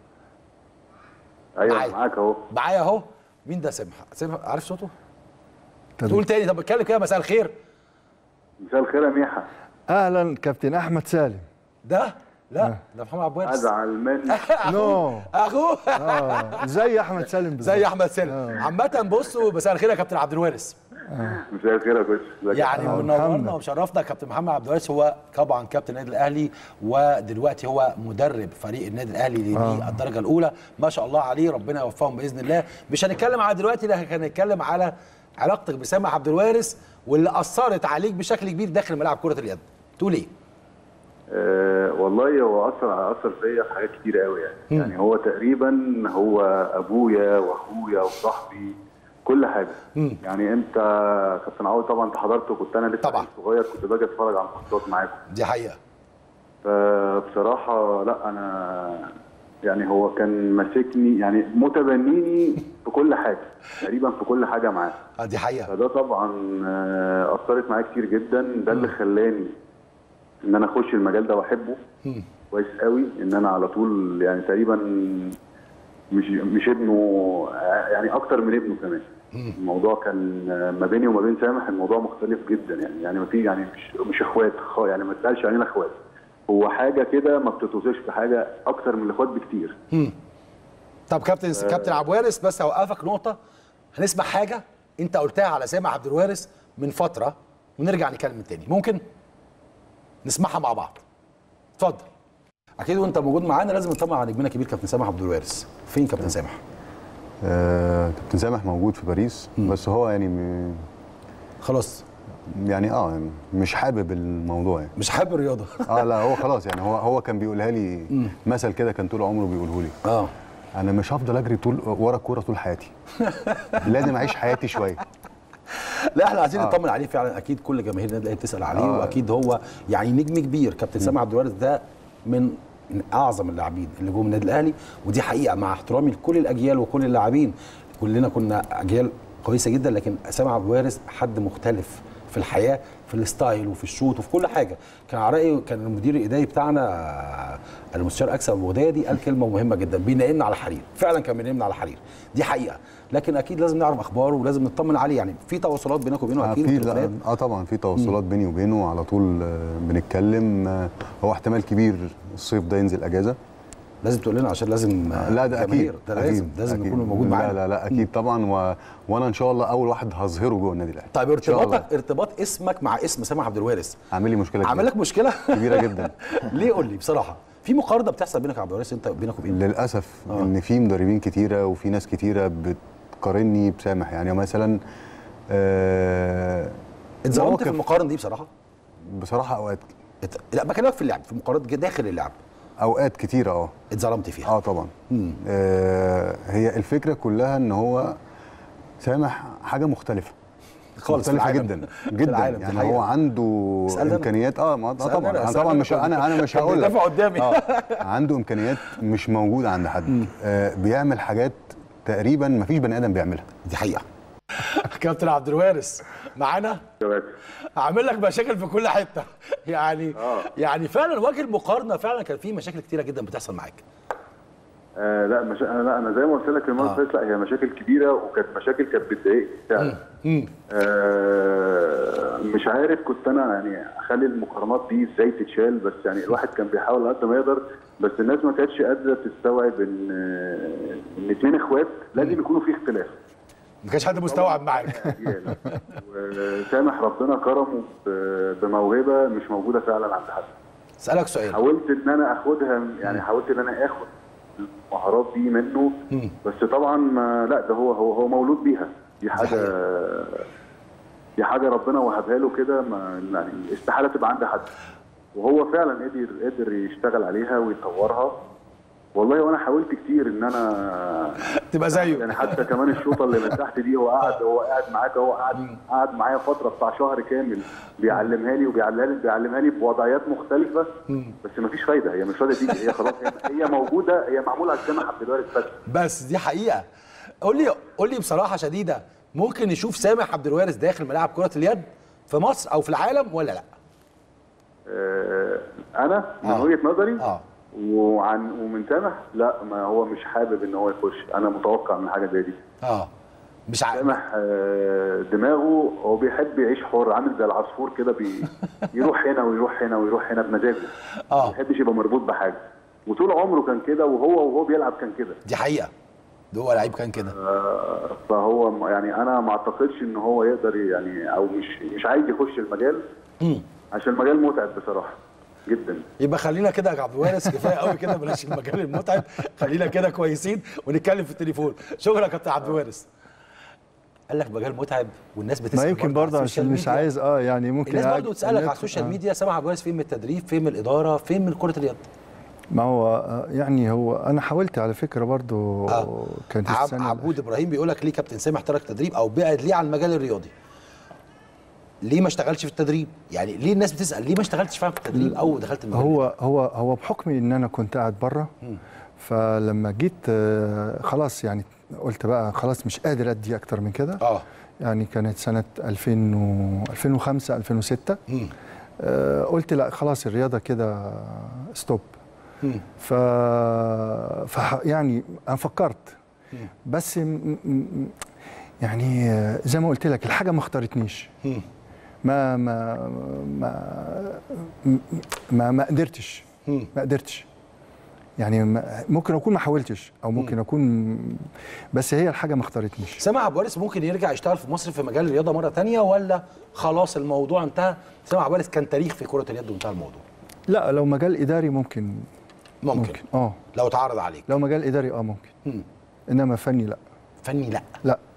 ايوه معايا. معاك اهو معايا اهو مين ده سامح سامح عارف صوته طب تقول تاني طب اتكلم كده مساء الخير مساء الخير يا ميحة اهلا كابتن احمد سالم ده لا ده محمد عبد الوارث ازعل منك نو اخوه اه زي احمد سالم بالظبط. زي احمد سالم عامه بصوا مساء الخير يا كابتن عبد الوارث مساء الخير يا كوتش ازيك يا يعني محمد؟ منورنا محمد. ومشرفنا كابتن محمد عبد الوارث هو طبعا كابتن النادي الاهلي ودلوقتي هو مدرب فريق النادي الاهلي آه. للدرجه الاولى ما شاء الله عليه ربنا يوفقهم باذن الله مش هنتكلم على دلوقتي لكن هنتكلم على علاقتك بسامح عبد الوارث واللي اثرت عليك بشكل كبير داخل ملاعب كره اليد تقول ايه أه والله هو اثر اثر فيا في حاجات كتير قوي يعني يعني هو تقريبا هو ابويا واخويا وصاحبي كل حاجه يعني انت كابتن عوض طبعا انت حضرت وكنت انا لسه طبعا. صغير كنت باجي اتفرج على الماتشات معاكم دي حقيقه فبصراحه لا انا يعني هو كان ماسكني يعني متبنيني في كل حاجه تقريبا في كل حاجه معاه آه، دي حقيقه فده طبعا آه، اثرت معايا كتير جدا ده اللي خلاني ان انا اخش المجال ده واحبه كويس قوي ان انا على طول يعني تقريبا مش مش ابنه آه، يعني اكتر من ابنه كمان الموضوع كان آه، ما بيني وما بين سامح الموضوع مختلف جدا يعني يعني ما في يعني مش مش اخوات خ- يعني ما تسالش علينا اخوات هو حاجه كده ما بتتوصفش بحاجه اكتر من الاخوات بكتير طب كابتن كابتن عبد الوارث بس هوقفك نقطه هنسمع حاجه انت قلتها على سامح عبد الوارث من فتره ونرجع نتكلم تاني ممكن نسمعها مع بعض اتفضل اكيد وانت موجود معانا لازم نطمع على نجمنا الكبير كابتن سامح عبد الوارث فين كابتن سامح آه، كابتن سامح موجود في باريس بس هو يعني م... خلاص يعني اه يعني مش حابب الموضوع يعني مش حابب الرياضه اه لا هو خلاص يعني هو هو كان بيقولها لي مثل كده كان طول عمره بيقوله لي اه انا مش هفضل اجري طول ورا الكوره طول حياتي لازم اعيش حياتي شويه لا احنا عايزين آه. نطمن عليه فعلا اكيد كل جماهير النادي الاهلي بتسال عليه آه. واكيد هو يعني نجم كبير كابتن سامي عبد الوارث ده من من اعظم اللاعبين اللي جم النادي الاهلي ودي حقيقه مع احترامي لكل الاجيال وكل اللاعبين كلنا كنا اجيال كويسه جدا لكن سامي عبد الوارث حد مختلف في الحياه في الستايل وفي الشوط وفي كل حاجه كان على رايي كان المدير الاداري بتاعنا آه، المستشار اكسب ابو غدادي قال كلمه مهمه جدا بينقلنا على حرير فعلا كان بينقلنا على حرير دي حقيقه لكن اكيد لازم نعرف اخباره ولازم نطمن عليه يعني في تواصلات بينك وبينه آه اكيد في لا وتليفونات. اه طبعا في تواصلات بيني وبينه على طول آه، بنتكلم آه، هو احتمال كبير الصيف ده ينزل اجازه لازم تقول لنا عشان لازم آه، لا ده جماهير. اكيد ده لازم أكيد، لازم أكيد. يكون موجود لا معانا لا لا اكيد طبعا و... وانا ان شاء الله اول واحد هظهره جوه النادي الاهلي طيب إن شاء الله. ارتباطك ارتباط اسمك مع اسم سامح عبد الوارث عامل لي مشكله عامل لك مشكله كبيره جدا ليه قول لي بصراحه في مقارنه بتحصل بينك يا عبد الوارث انت بينك وبين للاسف ان في مدربين كتيره وفي ناس كتيره بتقارني بسامح يعني مثلا آه اتظلمت في مواقف- المقارنه دي بصراحه بصراحه اوقات ات... لا بكلمك في اللعب في مقارنه داخل اللعب اوقات كتيره اه اتظلمت فيها اه طبعا آه هي الفكره كلها ان هو سامح حاجه مختلفه خالص في مختلفه العالم. جدا في جدا العالم، دي يعني حقيقة. هو عنده اسألني أنا. امكانيات اه ما آه اسألني طبعا أنا، انا اسألني طبعا أنا. مش انا انا مش كان هقول لك بيدافع قدامي. آه عنده امكانيات مش موجوده عند حد آه بيعمل حاجات تقريبا ما فيش بني ادم بيعملها دي حقيقه كابتن عبد الوارث معانا عامل لك مشاكل في كل حته يعني يعني فعلا وجه المقارنه فعلا كان في مشاكل كتيره جدا بتحصل معاك آه لا مش انا لا انا زي ما قلت لك المره آه. اللي فاتت لا هي مشاكل كبيره وكانت مشاكل كانت بتضايقني فعلا آه مش عارف كنت انا يعني اخلي المقارنات دي ازاي تتشال بس يعني الواحد كان بيحاول على قد ما يقدر بس الناس ما كانتش قادره تستوعب ان آه، ان اتنين اخوات لازم يكونوا في اختلاف ما كانش حد مستوعب معاك أجيال. وسامح ربنا كرمه ب- بموهبه مش موجوده فعلا عند حد اسالك سؤال حاولت ان انا اخدها يعني حاولت ان انا اخد المهارات دي منه بس طبعا ما لا ده هو هو هو مولود بيها دي حاجه دي حاجه ربنا وهبها له كده ما يعني استحاله تبقى عند حد وهو فعلا قدر قدر يشتغل عليها ويطورها والله وانا حاولت كتير ان انا تبقى زيه يعني حتى كمان الشوطه اللي من تحت دي هو قاعد هو قاعد معاك هو قاعد قاعد معايا فتره بتاع شهر كامل بيعلمها لي وبيعلمها لي بيعلمها لي بوضعيات مختلفه بس مفيش فايده هي مش راضيه تيجي هي خلاص هي, هي موجوده هي معموله على السمح عبد الوارث بس بس دي حقيقه قول لي قول لي بصراحه شديده ممكن نشوف سامح عبد الوارث داخل ملاعب كره اليد في مصر او في العالم ولا لا آه، انا من آه. وجهه نظري اه وعن ومن سامح لا ما هو مش حابب ان هو يخش انا متوقع من حاجه زي دي اه مش عارف سامح آه، دماغه هو بيحب يعيش حر عامل زي العصفور كده بي يروح هنا ويروح هنا ويروح هنا بمزاجه آه. ما بيحبش يبقى مربوط بحاجه وطول عمره كان كده وهو وهو بيلعب كان كده دي حقيقه ده هو لعيب كان كده آه، فهو م- يعني انا ما اعتقدش ان هو يقدر يعني او مش مش عايز يخش المجال عشان المجال متعب بصراحه جدا يبقى خلينا كده يا عبد الوارث كفايه قوي كده بلاش المجال المتعب خلينا كده كويسين ونتكلم في التليفون شكرا يا كابتن عبد الوارث قال لك مجال متعب والناس بتسال ما يمكن برضه على برضه السوشيال علشان مش ميديا. عايز اه يعني ممكن الناس يعج- برضه تسالك على ندخل- السوشيال آه. ميديا سامع عبد الوارث فين من التدريب فين من الاداره فين من كره اليد ما هو آه، يعني هو انا حاولت على فكره برضه آه. كانت عب السنه عبود ابراهيم بيقول لك ليه كابتن سامح ترك تدريب او بعد ليه عن المجال الرياضي ليه ما اشتغلش في التدريب يعني ليه الناس بتسال ليه ما اشتغلتش فعلا في التدريب او دخلت المجال هو هو هو بحكم ان انا كنت قاعد بره فلما جيت آه، خلاص يعني قلت بقى خلاص مش قادر ادي اكتر من كده اه يعني كانت سنه 2000 و 2005 2006 آه، قلت لا خلاص الرياضه كده ستوب ف... ف يعني انا فكرت بس م... م... يعني آه، زي ما قلت لك الحاجه ما اختارتنيش ما ما ما ما, ما قدرتش ما قدرتش يعني ما- ممكن اكون ما حاولتش او ممكن اكون بس هي الحاجه ما اختارتنيش سامع عبد الوارث ممكن يرجع يشتغل في مصر في مجال الرياضه مره تانية ولا خلاص الموضوع انتهى سامع عبد الوارث كان تاريخ في كره اليد وانتهى الموضوع لا لو مجال اداري ممكن ممكن, ممكن اه لو اتعرض عليك لو مجال اداري اه ممكن مم. انما فني لا فني لا لا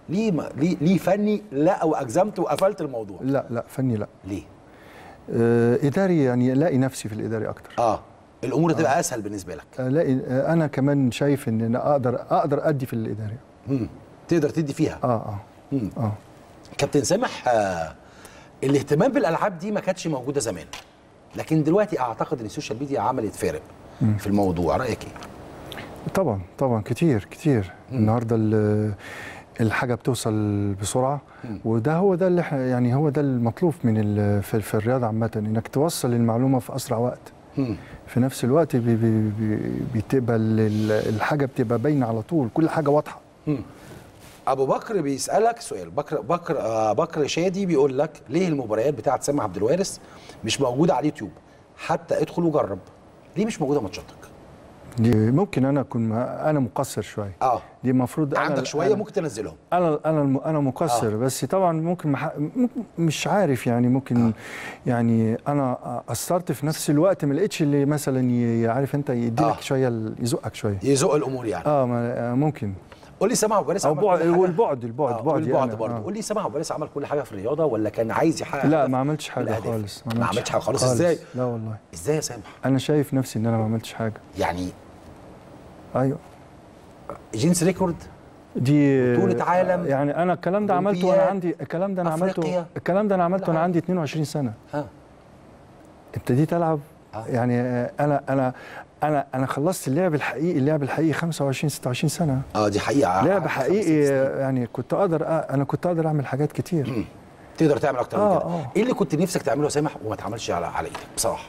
ليه ما ليه ليه فني لا واجزمت وقفلت الموضوع لا لا فني لا ليه آه، اداري يعني الاقي نفسي في الاداري اكتر اه الامور تبقى اسهل بالنسبه لك الاقي آه، انا كمان شايف ان انا اقدر اقدر ادي في الاداري مم. تقدر تدي فيها اه اه مم. اه كابتن سامح آه الاهتمام بالالعاب دي ما كانتش موجوده زمان لكن دلوقتي اعتقد ان السوشيال ميديا عملت فارق في الموضوع رايك ايه طبعا طبعا كتير كتير النهارده ال- الحاجه بتوصل بسرعه وده هو ده اللي احنا يعني هو ده المطلوب من ال- في, في الرياضه عامه انك توصل المعلومه في اسرع وقت مم. في نفس الوقت بي بي بي بتبقى ال- الحاجه بتبقى باينه على طول كل حاجه واضحه ابو بكر بيسالك سؤال بكر بكر آه بكر شادي بيقول لك ليه المباريات بتاعه سامح عبد الوارث مش موجوده على اليوتيوب حتى ادخل وجرب ليه مش موجوده ماتشاتك دي ممكن انا اكون ما- انا مقصر شويه اه دي المفروض أنا- عندك شويه أنا ممكن تنزلهم انا انا الم- انا مقصر آه. آه. بس طبعا ممكن مح... ممكن- مش عارف يعني ممكن آه. آه. يعني انا قصرت في نفس الوقت ما لقيتش اللي مثلا ي- عارف انت يديلك آه. آه. شويه ال- يزقك شويه يزق الامور يعني اه ما آه، ممكن قول لي سامح عبد الوارث او عمل بعد كل حاجة؟ والبعد البعد آه، بعد والبعد يعني، برضه آه. قول لي سامح عبد الوارث عمل كل حاجه في الرياضه ولا كان عايز يحقق لا هدف ما عملتش حاجه الأهداف؟ خالص ما عملتش حاجه خالص ازاي لا والله ازاي يا سامح انا شايف نفسي ان انا ما عملتش حاجه يعني ايوه جينز ريكورد دي بطولة عالم، يعني انا الكلام ده عملته وانا أولمبياد، عندي الكلام ده انا أفريقيا. عملته الكلام ده انا عملته وانا العالم. عندي 22 سنه ها ابتديت العب آه. يعني آه، انا انا انا انا خلصت اللعب الحقيقي اللعب الحقيقي 25 26 سنه اه دي حقيقه لعب خمس حقيقي ست سنين. آه، يعني كنت اقدر آه، انا كنت اقدر اعمل حاجات كتير تقدر تعمل اكتر من آه، كده آه. ايه اللي كنت نفسك تعمله يا سامح وما اتعملش على على ايدك بصراحه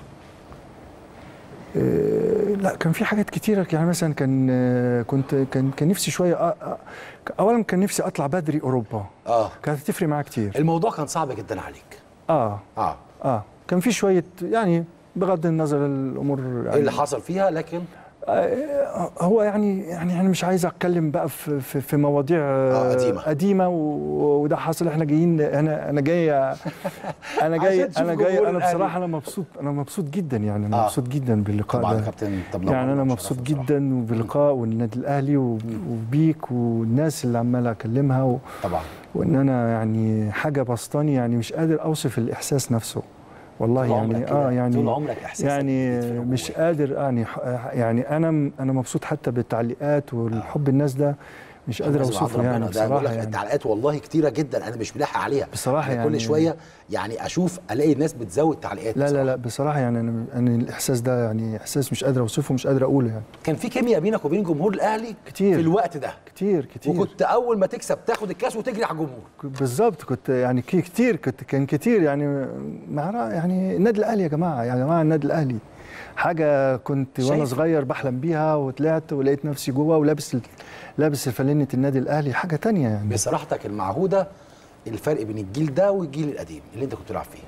آه، لا كان في حاجات كتيره يعني مثلا كان آه، كنت كان كان نفسي شويه آه، آه، اولا كان نفسي اطلع بدري اوروبا اه كانت هتفرق معايا كتير الموضوع كان صعب جدا عليك اه اه اه كان في شويه يعني بغض النظر الامور يعني ايه اللي حصل فيها لكن آه، هو يعني يعني انا مش عايز اتكلم بقى في في, في مواضيع آه، آه، قديمة. قديمه و- وده حصل احنا جايين انا انا جاي انا جاي عشان تشوف انا جاي جمهور انا الأهلي. بصراحه انا مبسوط انا مبسوط جدا يعني انا آه. مبسوط جدا باللقاء طبعا يا ده كابتن طب يعني انا نورنا مبسوط وشرفنا بصراحة. جدا باللقاء والنادي الاهلي و- وبيك والناس اللي عمال اكلمها و... طبعا وان انا يعني حاجه بسطاني يعني مش قادر اوصف الاحساس نفسه والله طول عمرك يعني كده، اه يعني طول عمرك إحساسك يعني بيدفن مش جواك. قادر يعني يعني انا انا مبسوط حتى بالتعليقات والحب الناس ده مش قادر لازم عند اوصفه ربنا. يعني ده بقول بصراحه لك يعني التعليقات والله كتيره جدا انا مش ملاحق عليها بصراحة أنا كل يعني- شويه يعني اشوف الاقي الناس بتزود تعليقات لا لا بصراحة. لا بصراحه يعني انا انا الاحساس ده يعني احساس مش قادر اوصفه مش قادر اقوله يعني كان في كيمياء بينك وبين جمهور الاهلي كتير. في الوقت ده كتير كتير وكنت اول ما تكسب تاخد الكاس وتجري على الجمهور بالظبط كنت يعني كي- كتير كنت كان كتير يعني مع يعني النادي الاهلي يا جماعه يا جماعه النادي الاهلي حاجه كنت وانا شايف؟ صغير بحلم بيها وطلعت ولقيت نفسي جوه ولابس ال- لابس فانلة النادي الاهلي حاجه تانية يعني بصراحتك المعهوده الفرق بين الجيل ده والجيل القديم اللي انت كنت بتلعب فيه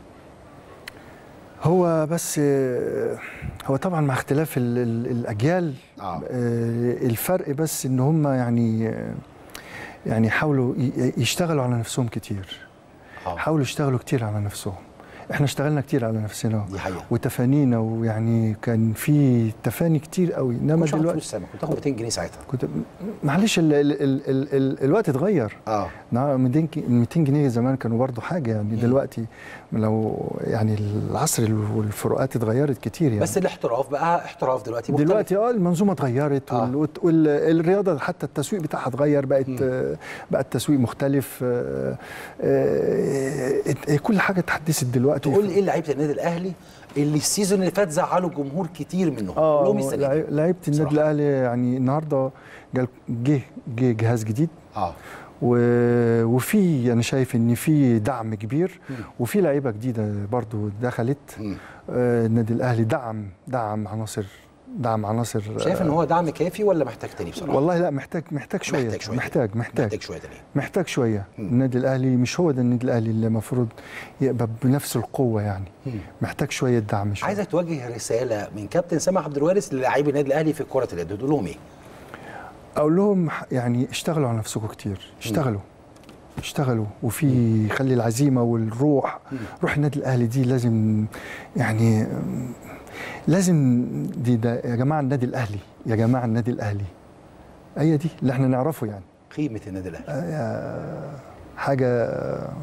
هو بس آه، هو طبعا مع اختلاف ال ال الاجيال آه. آه، الفرق بس ان هم يعني آه، يعني حاولوا ي- يشتغلوا على نفسهم كتير اه حاولوا يشتغلوا كتير على نفسهم احنا اشتغلنا كتير على نفسنا دي حقيقه وتفانينا ويعني كان في تفاني كتير قوي انما كنت دلوقتي دلوقتي فلوس سامع كنت تاخد 200 جنيه ساعتها كنت معلش ال ال ال ال ال الوقت اتغير اه نعم 200 ك- 200 جنيه زمان كانوا برضو حاجه يعني دلوقتي لو يعني العصر والفروقات اتغيرت كتير يعني بس الاحتراف بقى احتراف دلوقتي مختلف. دلوقتي اه المنظومه اتغيرت آه. وال والرياضه حتى التسويق بتاعها اتغير بقت آه، بقى التسويق مختلف آه، آه، آه، كل حاجه اتحدثت دلوقتي تقول لي ايه لعيبه النادي الاهلي اللي السيزون اللي فات زعلوا الجمهور كتير منهم اه قول لهم إيه السنة دي؟ لعي- لعيبه النادي بصراحة. الاهلي يعني النهارده جال- جه جه جهاز جديد اه و- وفي انا شايف ان في دعم كبير وفي لعيبه جديده برضو دخلت مم. آه، النادي الاهلي دعم دعم عناصر دعم عناصر شايف ان هو دعم كافي ولا محتاج تاني بصراحه والله لا محتاج محتاج شويه محتاج شوية محتاج محتاج محتاج شويه تاني محتاج شويه النادي الاهلي مش هو ده النادي الاهلي اللي المفروض يبقى بنفس القوه يعني محتاج شويه دعم شويه عايزك توجه رساله من كابتن سامح عبد الوارث للاعبي النادي الاهلي في كره اليد تقول لهم ايه؟ اقول لهم ح- يعني اشتغلوا على نفسكم كتير اشتغلوا اشتغلوا وفي خلي العزيمه والروح روح النادي الاهلي دي لازم يعني م، لازم دي ده يا جماعه النادي الاهلي يا جماعه النادي الاهلي هي دي اللي احنا نعرفه يعني قيمه النادي الاهلي حاجه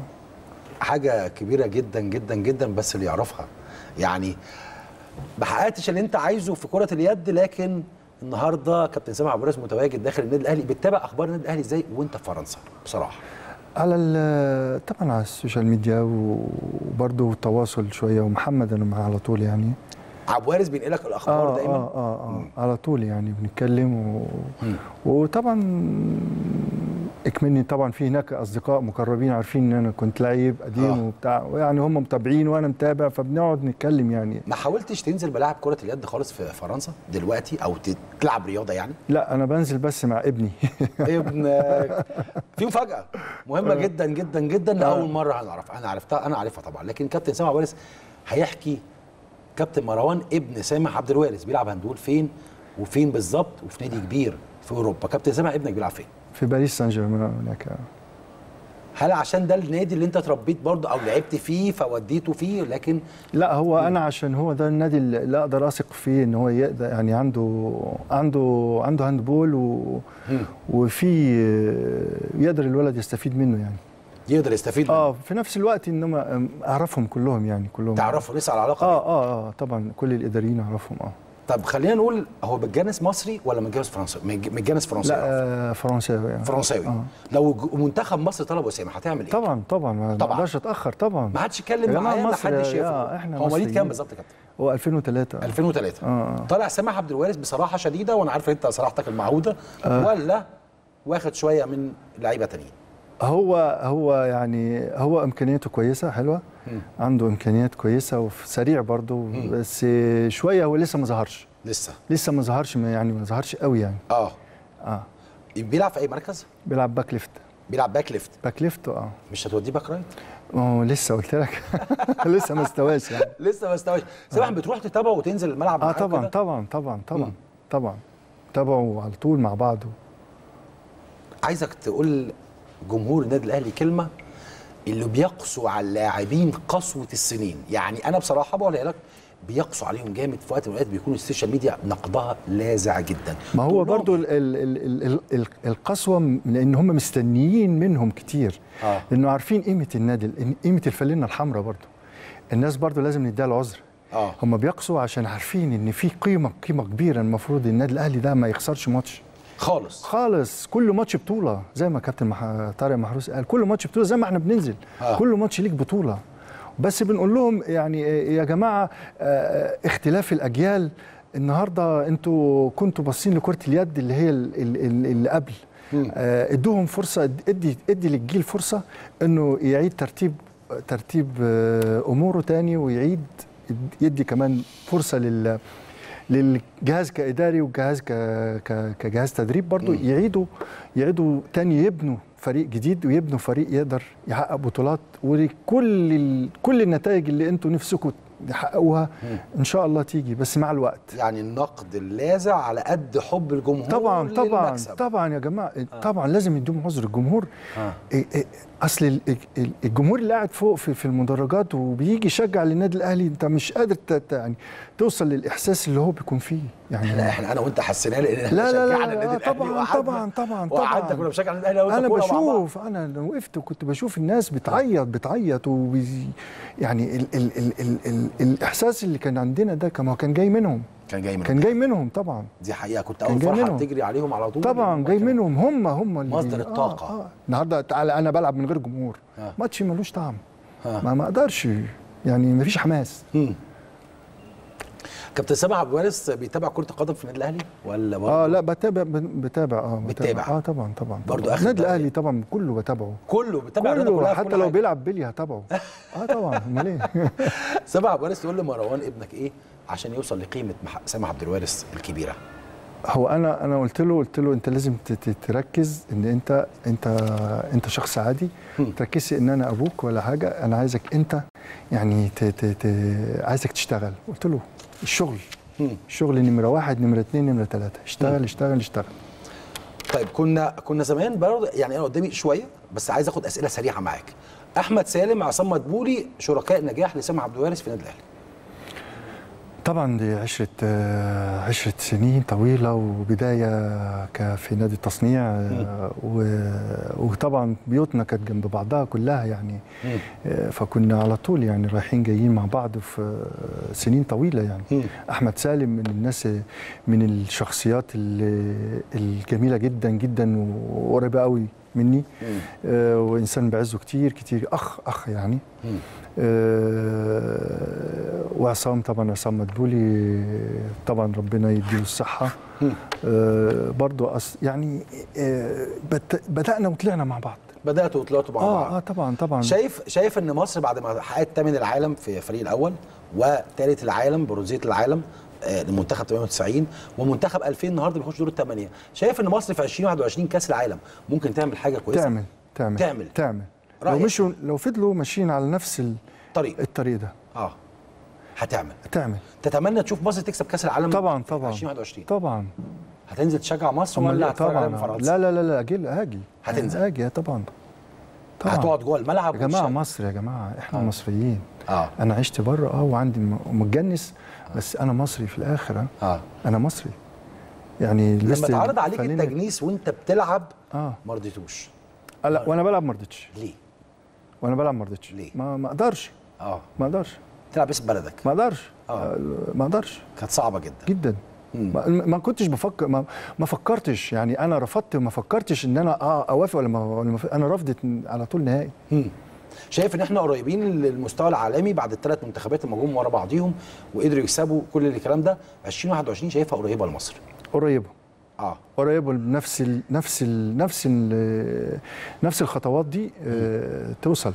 حاجه كبيره جدا جدا جدا بس اللي يعرفها يعني ما حققتش اللي انت عايزه في كره اليد لكن النهارده كابتن سامح ابو راس متواجد داخل النادي الاهلي بتتابع اخبار النادي الاهلي ازاي وانت في فرنسا بصراحه على ال- طبعا على السوشيال ميديا وبرضه تواصل شويه ومحمد انا معاه على طول يعني عبد وارث بينقلك الاخبار اه دايما اه اه, آه على طول يعني بنتكلم و... وطبعا اكمني طبعا في هناك اصدقاء مقربين عارفين ان انا كنت لعيب قديم آه. آه. وبتاع يعني هم متابعين وانا متابع فبنقعد نتكلم يعني ما حاولتش تنزل ملاعب كره اليد خالص في فرنسا دلوقتي او تلعب رياضه يعني لا انا بنزل بس مع ابني ابنك في مفاجاه مهمه جدا جدا جدا لاول مره هنعرفها انا عرفتها انا عارفها طبعا لكن كابتن سامح وارث هيحكي كابتن مروان ابن سامح عبد الوارث بيلعب هندول فين وفين بالظبط وفي نادي كبير في اوروبا كابتن سامح ابنك بيلعب فين في باريس سان جيرمان هناك هل عشان ده النادي اللي انت اتربيت برضه او لعبت فيه فوديته فيه لكن لا هو انا عشان هو ده النادي اللي اقدر اثق فيه ان هو يقدر يعني عنده عنده عنده هاندبول و وفي يقدر الولد يستفيد منه يعني يقدر يستفيد منه اه في نفس الوقت انما اعرفهم كلهم يعني كلهم تعرفوا لسه على علاقه اه بيه. اه اه طبعا كل الاداريين اعرفهم اه طب خلينا نقول هو متجانس مصري ولا متجانس فرنسي متجانس فرنسي لا آه فرنساوي يعني فرنساوي آه. لو ج- منتخب مصر طلب اسامه هتعمل ايه طبعا طبعا ما طبعاً. اقدرش اتاخر طبعا ما حدش يا يتكلم جماعة معايا ما مصر حدش يا- شافه إحنا هو مواليد مصريين. كام بالظبط يا كابتن هو 2003 2003 آه. طالع سامح عبد الوارث بصراحه شديده وانا عارف انت صراحتك المعهوده ولا واخد شويه من لعيبه تانيين هو هو يعني هو امكانياته كويسه حلوه عنده امكانيات كويسه وسريع برضه بس شويه هو لسه ما ظهرش لسه لسه ما ظهرش ما- يعني ما ظهرش قوي يعني اه اه بيلعب في اي مركز بيلعب باك ليفت بيلعب باك ليفت باك ليفت اه مش هتوديه باك رايت ما هو لسه قلت لك لسه ما استواش يعني لسه ما استواش سامح بتروح تتابعه وتنزل الملعب اه معاه طبعا كده؟ طبعا طبعا طبعا طبعا تابعوا على طول مع بعض عايزك تقول جمهور النادي الاهلي كلمه اللي بيقسوا على اللاعبين قسوه السنين يعني انا بصراحه بقولها لك بيقسوا عليهم جامد في وقت من الاوقات بيكون السوشيال ميديا نقدها لاذع جدا ما هو تقول لهم برضو ال ال ال ال ال القسوة م- لأن هم مستنيين منهم كتير آه. لأنه عارفين قيمة النادي قيمة الفلينة الحمراء برضو الناس برضو لازم نديها العذر آه. هم بيقسوا عشان عارفين ان في قيمه قيمه كبيره المفروض النادي الاهلي ده ما يخسرش ماتش خالص خالص كل ماتش بطوله زي ما كابتن مح... طارق محروس قال كل ماتش بطوله زي ما احنا بننزل آه. آه. كل ماتش ليك بطوله بس بنقول لهم يعني يا جماعه آه، اختلاف الاجيال النهارده انتوا كنتوا باصين لكره اليد اللي هي ال- ال- ال- اللي قبل آه، ادوهم فرصه ادي ادي للجيل فرصه انه يعيد ترتيب ترتيب آه، اموره تاني ويعيد يدي كمان فرصه لل للجهاز كاداري والجهاز ك... ك... كجهاز تدريب برضو يعيدوا يعيدوا تاني يبنوا فريق جديد ويبنوا فريق يقدر يحقق بطولات وكل ال... كل النتائج اللي انتوا نفسكم تحققوها ان شاء الله تيجي بس مع الوقت يعني النقد اللاذع على قد حب الجمهور طبعا طبعا للمكسب. طبعا يا جماعه طبعا لازم يدوم عذر الجمهور آه. إيه إيه اصل ال- ال- الجمهور اللي قاعد فوق في, في المدرجات وبيجي يشجع للنادي الاهلي انت مش قادر ت- ت- يعني توصل للاحساس اللي هو بيكون فيه يعني لا احنا انا وانت حسيناه لان احنا لا لا لا, شجعنا لا, النادي لا الاهلي طبعا وقعدنا- طبعا طبعا وقعدنا طبعا كنا بنشجع النادي الاهلي انا كورة مع بعض. بشوف انا لو وقفت وكنت بشوف الناس بتعيط بتعيط وبي يعني ال ال ال ال ال الاحساس اللي كان عندنا ده كان هو كان جاي منهم كان جاي من كان جاي منهم طبعا دي حقيقه كنت كان اول جاي فرحه منهم. بتجري عليهم على طول طبعا جاي كان- منهم هم هم اللي مصدر بي- الطاقة. آه آه. النهارده تعالى انا بلعب من غير جمهور آه. ماتش ملوش طعم آه. ما ما اقدرش يعني ما فيش حماس مم. كابتن سامح عبد الوارث بيتابع كره القدم في النادي الاهلي ولا برضه اه لا بتابع بتابع اه بتتابع. اه طبعا طبعا برضو طبعاً. آخر النادي دقايق. الاهلي طبعا كله بتابعه كله بيتابع الرياضة كله كلها في حتى كل لو حاجة. بيلعب بلي هتابعه اه طبعا امال ايه سامح عبد الوارث يقول لمروان ابنك ايه عشان يوصل لقيمه مح- سامح عبد الوارث الكبيره هو انا انا قلت له قلت له انت لازم ت- ت- تركز ان انت انت انت شخص عادي ما تركزش ان انا ابوك ولا حاجه انا عايزك انت يعني ت ت ت عايزك تشتغل قلت له الشغل الشغل نمره واحد نمره اثنين نمره ثلاثه اشتغل اشتغل اشتغل طيب كنا كنا زمان برضه يعني انا قدامي شويه بس عايز اخد اسئله سريعه معاك احمد سالم عصام مدبولي شركاء نجاح لسامح عبد الوارث في النادي الاهلي طبعا دي عشرة آه، عشرة سنين طويلة وبداية ك- في نادي التصنيع آه، و- وطبعا بيوتنا كانت جنب بعضها كلها يعني آه، فكنا على طول يعني رايحين جايين مع بعض في آه، سنين طويلة يعني أحمد سالم من الناس من الشخصيات ال- الجميلة جدا جدا وقريبة قوي مني آه، وإنسان بعزه كتير كتير أخ أخ يعني آه، وعصام طبعا عصام مدبولي طبعا ربنا يديله الصحة آه، برضو أص يعني آه، بت- بدأنا وطلعنا مع بعض بداتوا وطلعتوا مع بعض اه اه طبعا طبعا شايف شايف ان مصر بعد ما حققت ثامن العالم في الفريق الاول وثالث العالم برونزيه العالم آه، لمنتخب 98 ومنتخب 2000 النهارده بيخش دور الثمانيه شايف ان مصر في 2021 كاس العالم ممكن تعمل حاجه كويسه تعمل تعمل تعمل. تعمل لو رأيك؟ مشوا لو فضلوا ماشيين على نفس ال- طريق الطريق ده اه هتعمل تعمل تتمنى تشوف مصر تكسب كاس العالم طبعا في طبعا 2021 طبعا هتنزل تشجع مصر أمال ولا إيه؟ هتتفرج عليها من طبعا فرنسا لا لا لا لا اجي اجي هتنزل. اجي طبعا طبعا هتقعد جوه الملعب يا جماعه وتشجع. مصر يا جماعه احنا مصريين اه انا عشت بره اه وعندي م- متجنس بس انا مصري في الاخر آه. اه انا مصري يعني لما لبست اتعرض عليك فانلة- التجنيس وانت بتلعب اه ما رضيتوش آه، لا وانا بلعب ما رضيتش ليه؟ وانا بلعب ما رضيتش ليه؟ ما ما اقدرش اه ما اقدرش تلعب اسم بلدك ما اقدرش آه. آه، ما اقدرش كانت صعبه جدا جدا ما, ما كنتش بفكر ما, ما فكرتش يعني انا رفضت ما فكرتش ان انا اه اوافق ولا ما ولا ما انا رفضت على طول نهائي شايف ان احنا قريبين للمستوى العالمي بعد الثلاث منتخبات لما جم ورا بعضيهم وقدروا يكسبوا كل الكلام ده 2021 شايفها قريبه لمصر قريبه اه قريبه بنفس ال نفس ال نفس ال نفس الخطوات دي آه توصل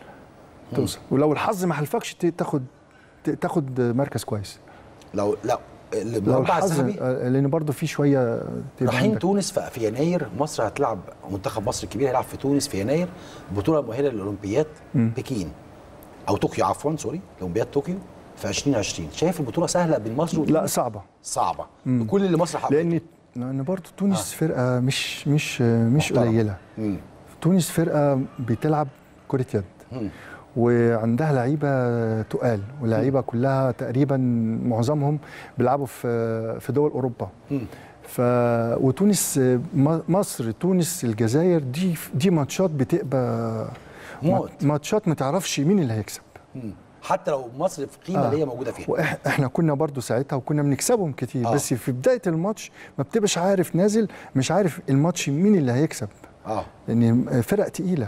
توصل ولو الحظ ما حلفكش ت- تاخد ت- تاخد مركز كويس لو لا لو المربع الحظ الذهبي آه، لان برضو في شويه تبقى رايحين عندك- تونس في في يناير مصر هتلعب منتخب مصر الكبير هيلعب في تونس في يناير بطوله مؤهله للاولمبياد بكين او طوكيو عفوا سوري اولمبياد طوكيو في 2020 شايف البطوله سهله بين مصر وتونس لا صعبه صعبه بكل اللي مصر حققته لان لان برضو تونس فرقه مش مش مش محترمة. قليله مم. تونس فرقه بتلعب كره يد مم. وعندها لعيبه تقال ولعيبه كلها تقريبا معظمهم بيلعبوا في في دول اوروبا مم. ف وتونس م- مصر تونس الجزائر دي دي ماتشات بتبقى موت. ماتشات ما تعرفش مين اللي هيكسب مم. حتى لو مصر في قيمه آه. اللي هي موجوده فيها واحنا كنا برضو ساعتها وكنا بنكسبهم كتير آه. آه. بس في بدايه الماتش ما بتبقاش عارف نازل مش عارف الماتش مين اللي هيكسب اه لان فرق تقيله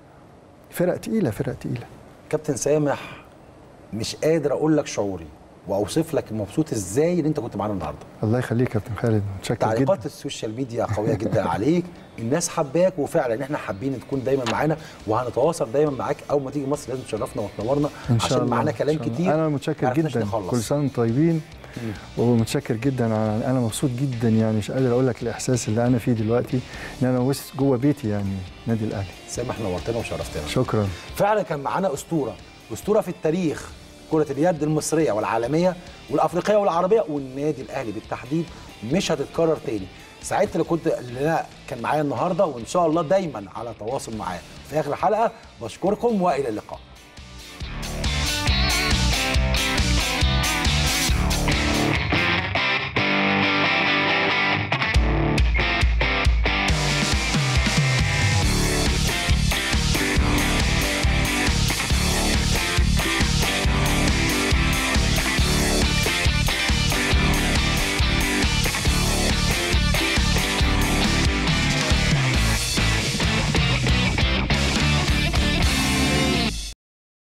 فرق تقيله فرق تقيله كابتن سامح مش قادر اقول لك شعوري واوصف لك مبسوط ازاي ان انت كنت معانا النهارده الله يخليك يا كابتن خالد متشكر جدا تعليقات السوشيال ميديا قويه جدا عليك الناس حباك وفعلا احنا حابين تكون دايما معانا وهنتواصل دايما معاك اول ما تيجي مصر لازم تشرفنا وتنورنا ان شاء عشان الله معانا إن كلام شاء الله. كتير انا متشكر معرفناش جدا نخلص. كل سنه وانتم طيبين ومتشكر جدا على- انا مبسوط جدا يعني مش قادر اقول لك الاحساس اللي انا فيه دلوقتي ان انا وسط جوه بيتي يعني نادي الاهلي سامح نورتنا وشرفتنا شكرا فعلا كان معانا اسطوره اسطوره في التاريخ كره اليد المصريه والعالميه والافريقيه والعربيه والنادي الاهلي بالتحديد مش هتتكرر تاني سعدت اللي كنت اللي أنا كان معايا النهارده وان شاء الله دايما على تواصل معاه في اخر الحلقه بشكركم والى اللقاء